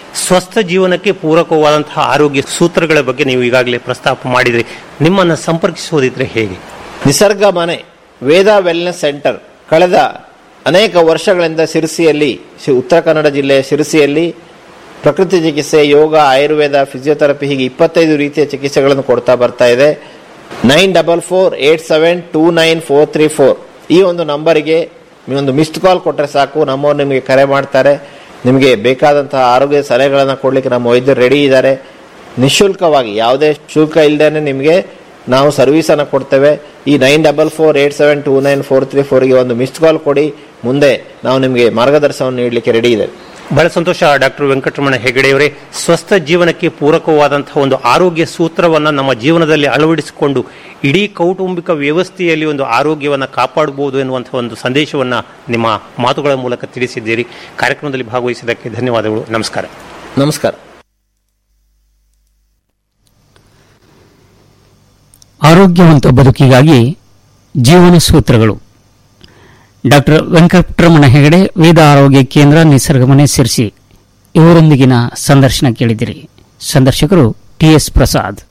ಸ್ವಸ್ಥ ಜೀವನಕ್ಕೆ ಪೂರಕವಾದಂತಹ ಆರೋಗ್ಯ ಸೂತ್ರಗಳ ಬಗ್ಗೆ ನೀವು ಈಗಾಗಲೇ ಪ್ರಸ್ತಾಪ ಮಾಡಿದ್ರಿ ನಿಮ್ಮನ್ನು ಸಂಪರ್ಕಿಸುವುದಿದ್ರೆ ಹೇಗೆ
ನಿಸರ್ಗ ಮನೆ ವೇದ ವೆಲ್ನೆಸ್ ಸೆಂಟರ್ ಕಳೆದ ಅನೇಕ ವರ್ಷಗಳಿಂದ ಸಿರಸಿಯಲ್ಲಿ ಶಿ- ಉತ್ತರ ಕನ್ನಡ ಜಿಲ್ಲೆಯ ಸಿರಸಿಯಲ್ಲಿ ಪ್ರಕೃತಿ ಚಿಕಿತ್ಸೆ ಯೋಗ ಆಯುರ್ವೇದ ಫಿಸಿಯೋಥೆರಪಿ ಹೀಗೆ ಇಪ್ಪತ್ತೈದು ರೀತಿಯ ಚಿಕಿತ್ಸೆಗಳನ್ನು ಕೊಡ್ತಾ ಬರ್ತಾ ಇದೆ nine double four eight seven two nine four three four ಈ ಒಂದು ನಂಬರಿಗೆ ನೀವೊಂದು ಮಿಸ್ಡ್ ಕಾಲ್ ಕೊಟ್ಟರೆ ಸಾಕು ನಮ್ಮವ್ರು ನಿಮಗೆ ಕರೆ ಮಾಡ್ತಾರೆ ನಿಮಗೆ ಬೇಕಾದಂತಹ ಆರೋಗ್ಯ ಸಲಹೆಗಳನ್ನು ಕೊಡಲಿಕ್ಕೆ ನಮ್ಮ ವೈದ್ಯರು ರೆಡಿ ಇದ್ದಾರೆ ನಿಶುಲ್ಕವಾಗಿ ಯಾವುದೇ ಶುಲ್ಕ ಇಲ್ಲದೇನೆ ನಿಮಗೆ ನಾವು ಸರ್ವಿಸನ್ನು ಕೊಡ್ತೇವೆ ಈ nine double four eight seven two nine four three ಫೋರ್ಗೆ ಒಂದು ಮಿಸ್ಡ್ ಕಾಲ್ ಕೊಡಿ ಮುಂದೆ ನಾವು ನಿಮಗೆ ಮಾರ್ಗದರ್ಶನವನ್ನು ನೀಡಲಿಕ್ಕೆ ರೆಡಿ ಇದೆ
ಬಹಳ ಸಂತೋಷ ಡಾಕ್ಟರ್ ವೆಂಕಟರಮಣ ಹೆಗಡೆಯವರೇ ಸ್ವಸ್ಥ ಜೀವನಕ್ಕೆ ಪೂರಕವಾದಂತಹ ಒಂದು ಆರೋಗ್ಯ ಸೂತ್ರವನ್ನು ನಮ್ಮ ಜೀವನದಲ್ಲಿ ಅಳವಡಿಸಿಕೊಂಡು ಇಡೀ ಕೌಟುಂಬಿಕ ವ್ಯವಸ್ಥೆಯಲ್ಲಿ ಒಂದು ಆರೋಗ್ಯವನ್ನು ಕಾಪಾಡಬಹುದು ಎನ್ನುವಂತಹ ಒಂದು ಸಂದೇಶವನ್ನು ನಿಮ್ಮ ಮಾತುಗಳ ಮೂಲಕ ತಿಳಿಸಿದ್ದೀರಿ ಕಾರ್ಯಕ್ರಮದಲ್ಲಿ ಭಾಗವಹಿಸಿದ್ದಕ್ಕೆ ಧನ್ಯವಾದಗಳು ನಮಸ್ಕಾರ
ನಮಸ್ಕಾರ
ಆರೋಗ್ಯವಂತ ಬದುಕಿಗಾಗಿ ಜೀವನ ಸೂತ್ರಗಳು ಡಾಕ್ಟರ್ ವೆಂಕಟರಮಣ ಹೆಗಡೆ ವೇದ ಆರೋಗ್ಯ ಕೇಂದ್ರ ನಿಸರ್ಗಮನೆ ಸಿರ್ಸಿ ಇವರೊಂದಿಗಿನ ಸಂದರ್ಶನ ಕೇಳಿದಿರಿ ಸಂದರ್ಶಕರು ಟಿಎಸ್ ಪ್ರಸಾದ್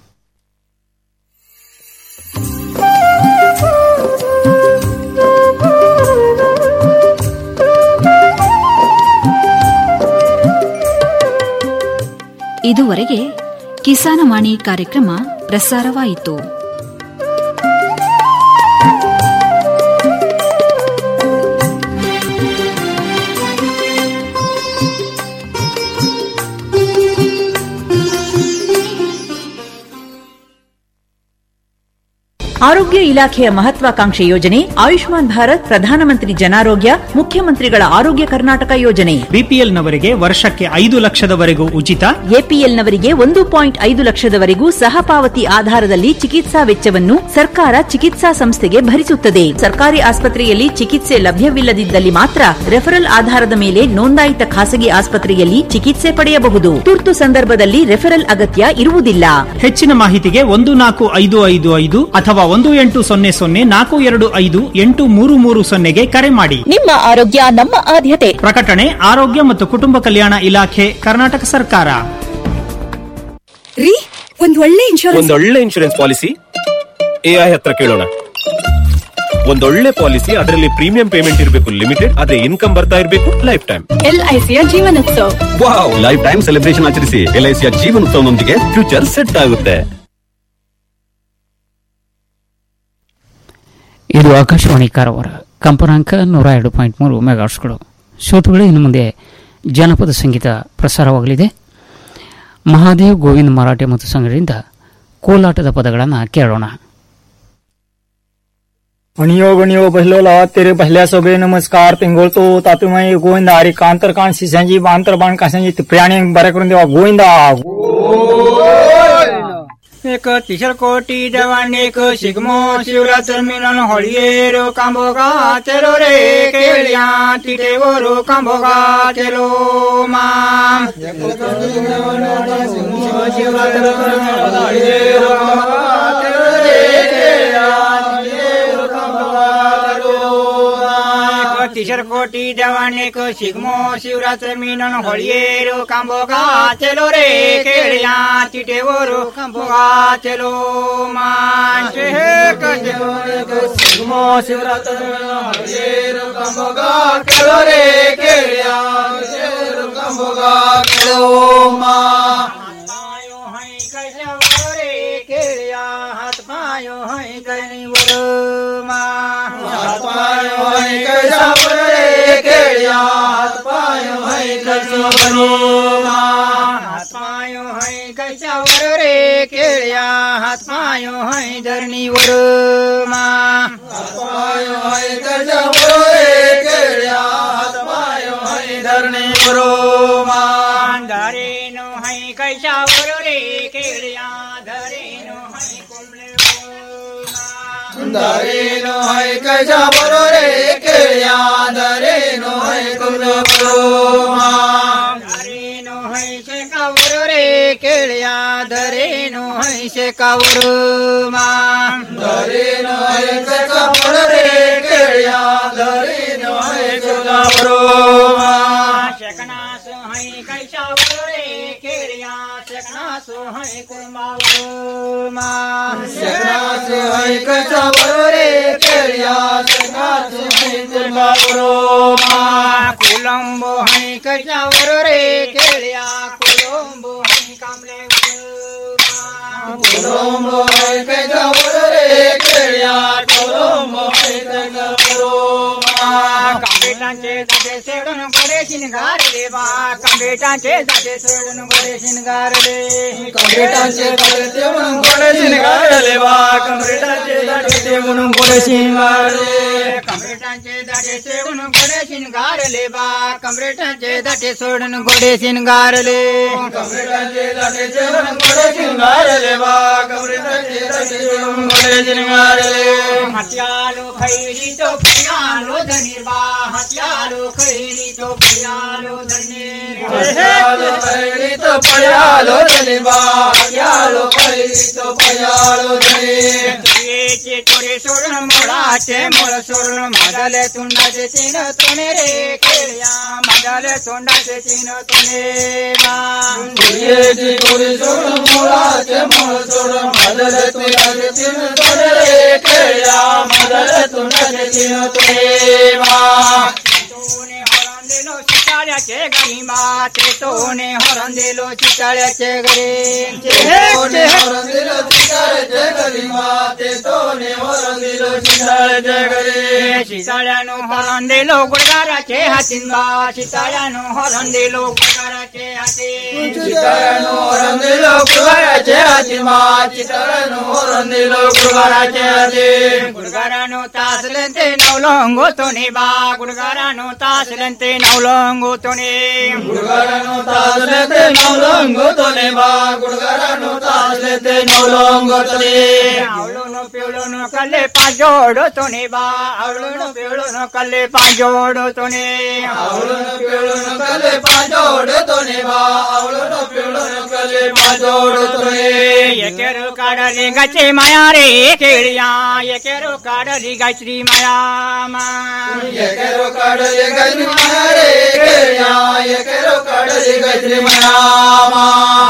ಇದುವರೆಗೆ ಕಿಸಾನವಾಣಿ ಕಾರ್ಯಕ್ರಮ ಪ್ರಸಾರವಾಯಿತು
ಆರೋಗ್ಯ ಇಲಾಖೆಯ ಮಹತ್ವಾಕಾಂಕ್ಷೆ ಯೋಜನೆ ಆಯುಷ್ಮಾನ್ ಭಾರತ್ ಪ್ರಧಾನಮಂತ್ರಿ ಜನಾರೋಗ್ಯ ಮುಖ್ಯಮಂತ್ರಿಗಳ ಆರೋಗ್ಯ ಕರ್ನಾಟಕ ಯೋಜನೆ
ಬಿಪಿಎಲ್ ನವರಿಗೆ ವರ್ಷಕ್ಕೆ ಐದು ಲಕ್ಷದವರೆಗೂ ಉಚಿತ
ಎಪಿಎಲ್ನವರಿಗೆ ಒಂದು ಪಾಯಿಂಟ್ ಐದು ಲಕ್ಷದವರೆಗೂ ಸಹಪಾವತಿ ಆಧಾರದಲ್ಲಿ ಚಿಕಿತ್ಸಾ ವೆಚ್ಚವನ್ನು ಸರ್ಕಾರ ಚಿಕಿತ್ಸಾ ಸಂಸ್ಥೆಗೆ ಭರಿಸುತ್ತದೆ ಸರ್ಕಾರಿ ಆಸ್ಪತ್ರೆಯಲ್ಲಿ ಚಿಕಿತ್ಸೆ ಲಭ್ಯವಿಲ್ಲದಿದ್ದಲ್ಲಿ ಮಾತ್ರ ರೆಫರಲ್ ಆಧಾರದ ಮೇಲೆ ನೋಂದಾಯಿತ ಖಾಸಗಿ ಆಸ್ಪತ್ರೆಯಲ್ಲಿ ಚಿಕಿತ್ಸೆ ಪಡೆಯಬಹುದು ತುರ್ತು ಸಂದರ್ಭದಲ್ಲಿ ರೆಫರಲ್ ಅಗತ್ಯ ಇರುವುದಿಲ್ಲ
ಹೆಚ್ಚಿನ ಮಾಹಿತಿಗೆ ಒಂದು ನಾಲ್ಕು ಐದು ಐದು ಐದು ಅಥವಾ ಒಂದು ಎಂಟು ಸೊನ್ನೆ ಸೊನ್ನೆ ನಾಲ್ಕು ಎರಡು ಐದು ಎಂಟು ಮೂರು ಮೂರು ಸೊನ್ನೆಗೆ ಕರೆ ಮಾಡಿ
ನಿಮ್ಮ ಆರೋಗ್ಯ ನಮ್ಮ ಆದ್ಯತೆ
ಪ್ರಕಟಣೆ ಆರೋಗ್ಯ ಮತ್ತು ಕುಟುಂಬ ಕಲ್ಯಾಣ ಇಲಾಖೆ ಕರ್ನಾಟಕ ಸರ್ಕಾರ
ರೀ ಒಂದ್ ಒಳ್ಳೆ ಇನ್ಶೂರೆನ್ಸ್
ಒಂದೊಳ್ಳೆ ಇನ್ಶೂರೆನ್ಸ್ ಪಾಲಿಸಿ ಎಐ ಹತ್ರ ಕೇಳೋಣ ಒಂದೊಳ್ಳೆ ಪಾಲಿಸಿ ಅದರಲ್ಲಿ ಪ್ರೀಮಿಯಂ ಪೇಮೆಂಟ್ ಇರಬೇಕು ಲಿಮಿಟೆಡ್ ಆದ್ರೆ ಇನ್ಕಮ್ ಬರ್ತಾ ಇರಬೇಕು ಲೈಫ್ ಟೈಮ್
ಎಲ್ಐಸಿಯ ಜೀವನೋತ್ಸವ
ವಾವ್ ಲೈಫ್ ಟೈಮ್ ಸೆಲೆಬ್ರೇಷನ್ ಆಚರಿಸಿ ಎಲ್ಐಸಿಯ ಜೀವನೋತ್ಸವನೊಂದಿಗೆ ಫ್ಯೂಚರ್ ಸೆಟ್ ಆಗುತ್ತೆ
ಇದು ಆಕಾಶವಾಣಿ ಕಾರವಾರ ಕಂಪನಾಂಕ ನೂರ ಎರಡು ಪಾಯಿಂಟ್ ಮೂರು ಮೆಗಾಟ್ಸ್ಗಳು ಶ್ರೋತೃಗಳು ಇನ್ನು ಮುಂದೆ ಜನಪದ ಸಂಗೀತ ಪ್ರಸಾರವಾಗಲಿದೆ ಮಹಾದೇವ್ ಗೋವಿಂದ ಮರಾಠೆ ಮತ್ತು ಸಂಘದಿಂದ ಕೋಲಾಟದ ಪದಗಳನ್ನು ಕೇಳೋಣ
गणियो गणियो बहलोला तेरे बहल्या सोबे नमस्कार पिंगोळतो तातुमाई गोविंदा हरी कांतर कांत शिसांजी बांतर बाण कासांजी प्राणी बरे करून देवा गोविंदा एक तिसर कोटी जवान एक शिगमो शिवरात्र मिलन होळियेरो कांबोगा चलो रे केळ्या तिटेवरो कांबोगा चलो मा तिसर कोटी जवान एक शिगमो शिवरात्र मिलन होळियेरो कांबोगा चलो रे केळ्या तिटेवरो कांबोगा चलो मांचे हे शिगमो शिवरात्र मिलन होळियेरो कांबोगा चलो रे केळ्या तिटेवरो कांबोगा चलो मा हात पायो है कैनी वर मा हात पायो है कैसा वर रे केळ्या हात पायो है कैसा वर मा हात पायो है कैसा वर रे केळ्या हात पायो है धरणी वर मा हात पायो है कैसा वर रे केळ्या हात पायो है धरणी वर मा धारे नो है कैसा वर रे केळ्या धरे नो है कुंबळे ಧರೇನು ಹೈ ಕೈಸ ಬರೋ ರೇ ಕೇಳ್ಯಾ ಧರೇನು ಹೈ ಕುಲ ಧರೇನು ಹೈ ಸೆ ಕವರು ರೇ ಕೇಳ್ಯಾ ಧರೇನು ಹೈ ಸೆ ಕವರು ಮಾ ಧರೇನು ಹೈ ಸೆ ಕವರು ರೇ ಕೇಳ್ಯಾ ಧರೇನು ಹೈ ಕುಲ ಶಕನಾಸ हई कैशावर रे केड़िया सकना सो हई कुमावर माँ सकना सो हई कैशावर रे केड़िया सकना सो हई कुमावर माँ कोलंबो हई कैशावर रे केड़िया कोलंबो हई कामले कोलंबो हई कैशावर रे केड़िया कोलंबो हई कैशावर माँ कंबेटांचे जाते सेडून गोडे शिनगार रे बा कंबेटांचे जाते सेडून गोडे शिनगार रे कंबेटांचे जाते सेडून गोडे शिनगार रे बा कंबेटांचे जाते सेडून गोडे शिनगार रे कंबेटांचे जाते सेडून गोडे शिनगार ले बा कंबेटांचे जाते सोडून गोडे शिनगार ले कंबेटांचे जाते सेडून गोडे शिनगार ले बा कंबेटांचे जाते सेडून गोडे शिनगार ले हत्यालो खैरी तो पियालो धनी बा हत्यालो खैरी तो पियालो धनी हत्यालो खैरी तो पियालो धनी बा हत्यालो खैरी तो पियालो धनी तुझे तोरे सोडून मोळाचे मोळ सोडून माझाले तोंडाचे तीन तोने रे केळ्या माझाले तोंडाचे तीन तोने तुझे तोरे सोडून मोळाचे मोळ सोडून माझाले तोंडाचे तीन तोने रे केळ्या माझाले तोंडाचे तीन तोने हरण चिताळ्याचे घरी माते तोने हरण दिलो चिताळ्याचे घरी हरण दिलो चिताळ्याचे घरी माते तोने हरण दिलो चिताळ्याचे घरी चिताळ्यानो हरण दिलो गुडगाराचे हातीन बा चिताळ्यानो हरण दिलो गुडगाराचे हाती चिताळ्यानो हरण दिलो गुडगाराचे हाती मा चिताळ्यानो हरण दिलो गुडगाराचे हाती गुडगारानो तासलंते नवलंगो तोने बा गुडगारानो तासलंते नवलंगो तोने गुडगारानो तासलंते नवलंगो तोने बा गुडगारानो तासलंते नवलंगो तोने आवळोनो पिवळोनो कल्ले पाजोडो तोने बा आवळोनो पिवळोनो कल्ले पाजोडो तोने आवळोनो पिवळोनो कल्ले पाजोडो तोने बा आवळोनो पिवळोनो कल्ले पाजोडो तोने एकेरो काढली गाची माया रे केळिया एकेरो काढली गायत्री माया मा एकेरो काढली गायत्री माया रे केळिया एकेरो काढली गायत्री माया मा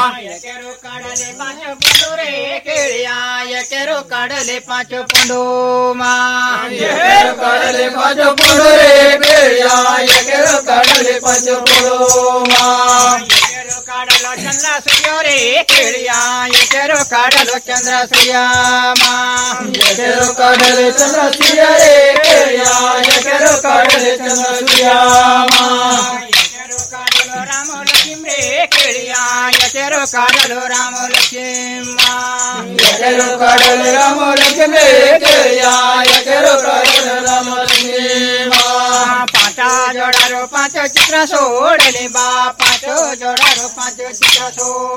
एकेरो काढले पाच पंडो रे केळिया एकेरो काढले पाच पंडो मा एकेरो काढले पाच पंडो रे केळिया एकेरो काढले पाच पंडो मा एकेरो काढलो चंद्र सूर्य रे केळिया एकेरो काढलो चंद्र सूर्य मा एकेरो काढले चंद्र सूर्य रे केळिया एकेरो काढले चंद्र सूर्य मा एकेरो काढलो राम लक्ष्मी रे केळिया एकेरो काढलो राम लक्ष्मी मा एकेरो काढलो राम लक्ष्मी रे केळिया एकेरो काढलो राम लक्ष्मी मा पाटा जोडारो पाच चित्र सोडले बा पाच जोडारो पाच चित्र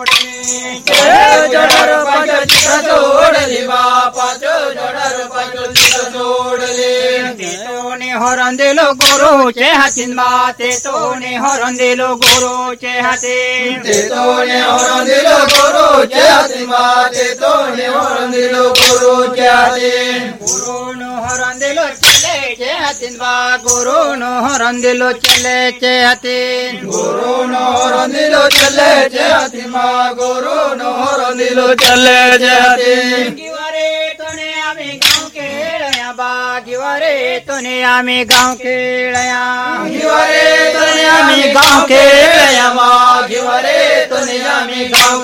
सोडले जोडारो पाच चित्र सोडले बा पाच जोडारो पाच चित्र सोडले ते तोने हरण दिलो गुरुचे हातीन बा ते तोने हरण दिलो गुरुचे हातीन ते तोने हरण दिलो गुरुचे हातीन बा ते तोने हरण दिलो गुरुचे हातीन गुरुनो हरण दिलो चलेचे हातीन बा गुरुनो हरण दिलो चलेचे हातीन गुरुनो हरण दिलो चलेचे हातीन बा गुरुनो हरण दिलो चलेचे हातीन किवारे तोने आम्ही गाव खेळया बा किवारे तोने आम्ही गाव खेळया किवारे तोने आम्ही गाव खेळया बा किवारे तोने आम्ही गाव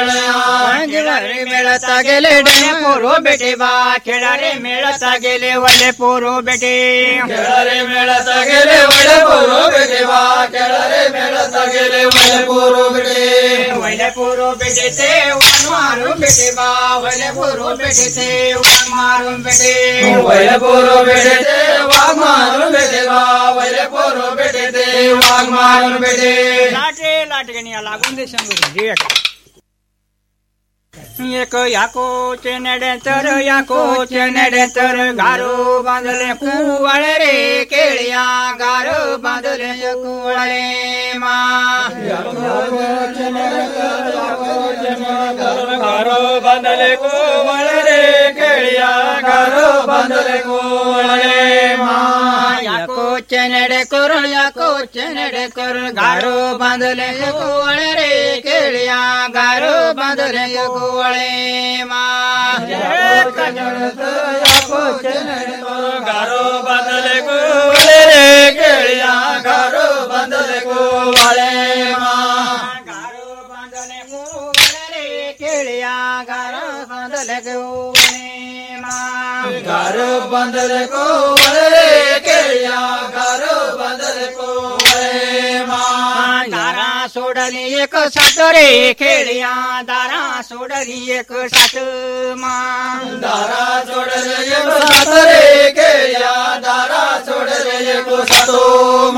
खेळया खेळारे मेळता गेले डे पोरो बेटे बा खेळारे मेळता गेले वले पोरो बेटे खेळारे मेळता गेले वले पोरो बेटे बा खेळारे मेळता गेले वले पोरो बेटे वले पोरो बेटे ते वान मारून बेटे बा वले पोरो बेटे ते वान मारून बेटे वले पोरो बेटे ते वाघ मारून बेटे बा वले पोरो बेटे ते वाघ मारून बेटे लाटे लाटगणी लागून दे सांगू एक याको नडे तर याको नडे तर गारो बांधले कुवाळे रे केळिया गारो बांधले कुवाळे मा गारो बांधले कुवाळे रे केळिया गारो बांधले कुवाळे मा याको चेनडे करून या को चेनडे करून गारो बांधले एक वळे रे केळिया गारो बांधले एक वळे मा गारो बांधले को वळे रे केळिया गारो बांधले को वळे मा गारो बांधले को वळे रे केळिया गारो बांधले को वळे मा गारो बांधले को वळे रे केळिया गारो बांधले को वळे मा दारा सोडली एक सात रे खेळिया दारा सोडली एक सात मा दारा सोडली एक सात रे खेळिया दारा सोडली एक सात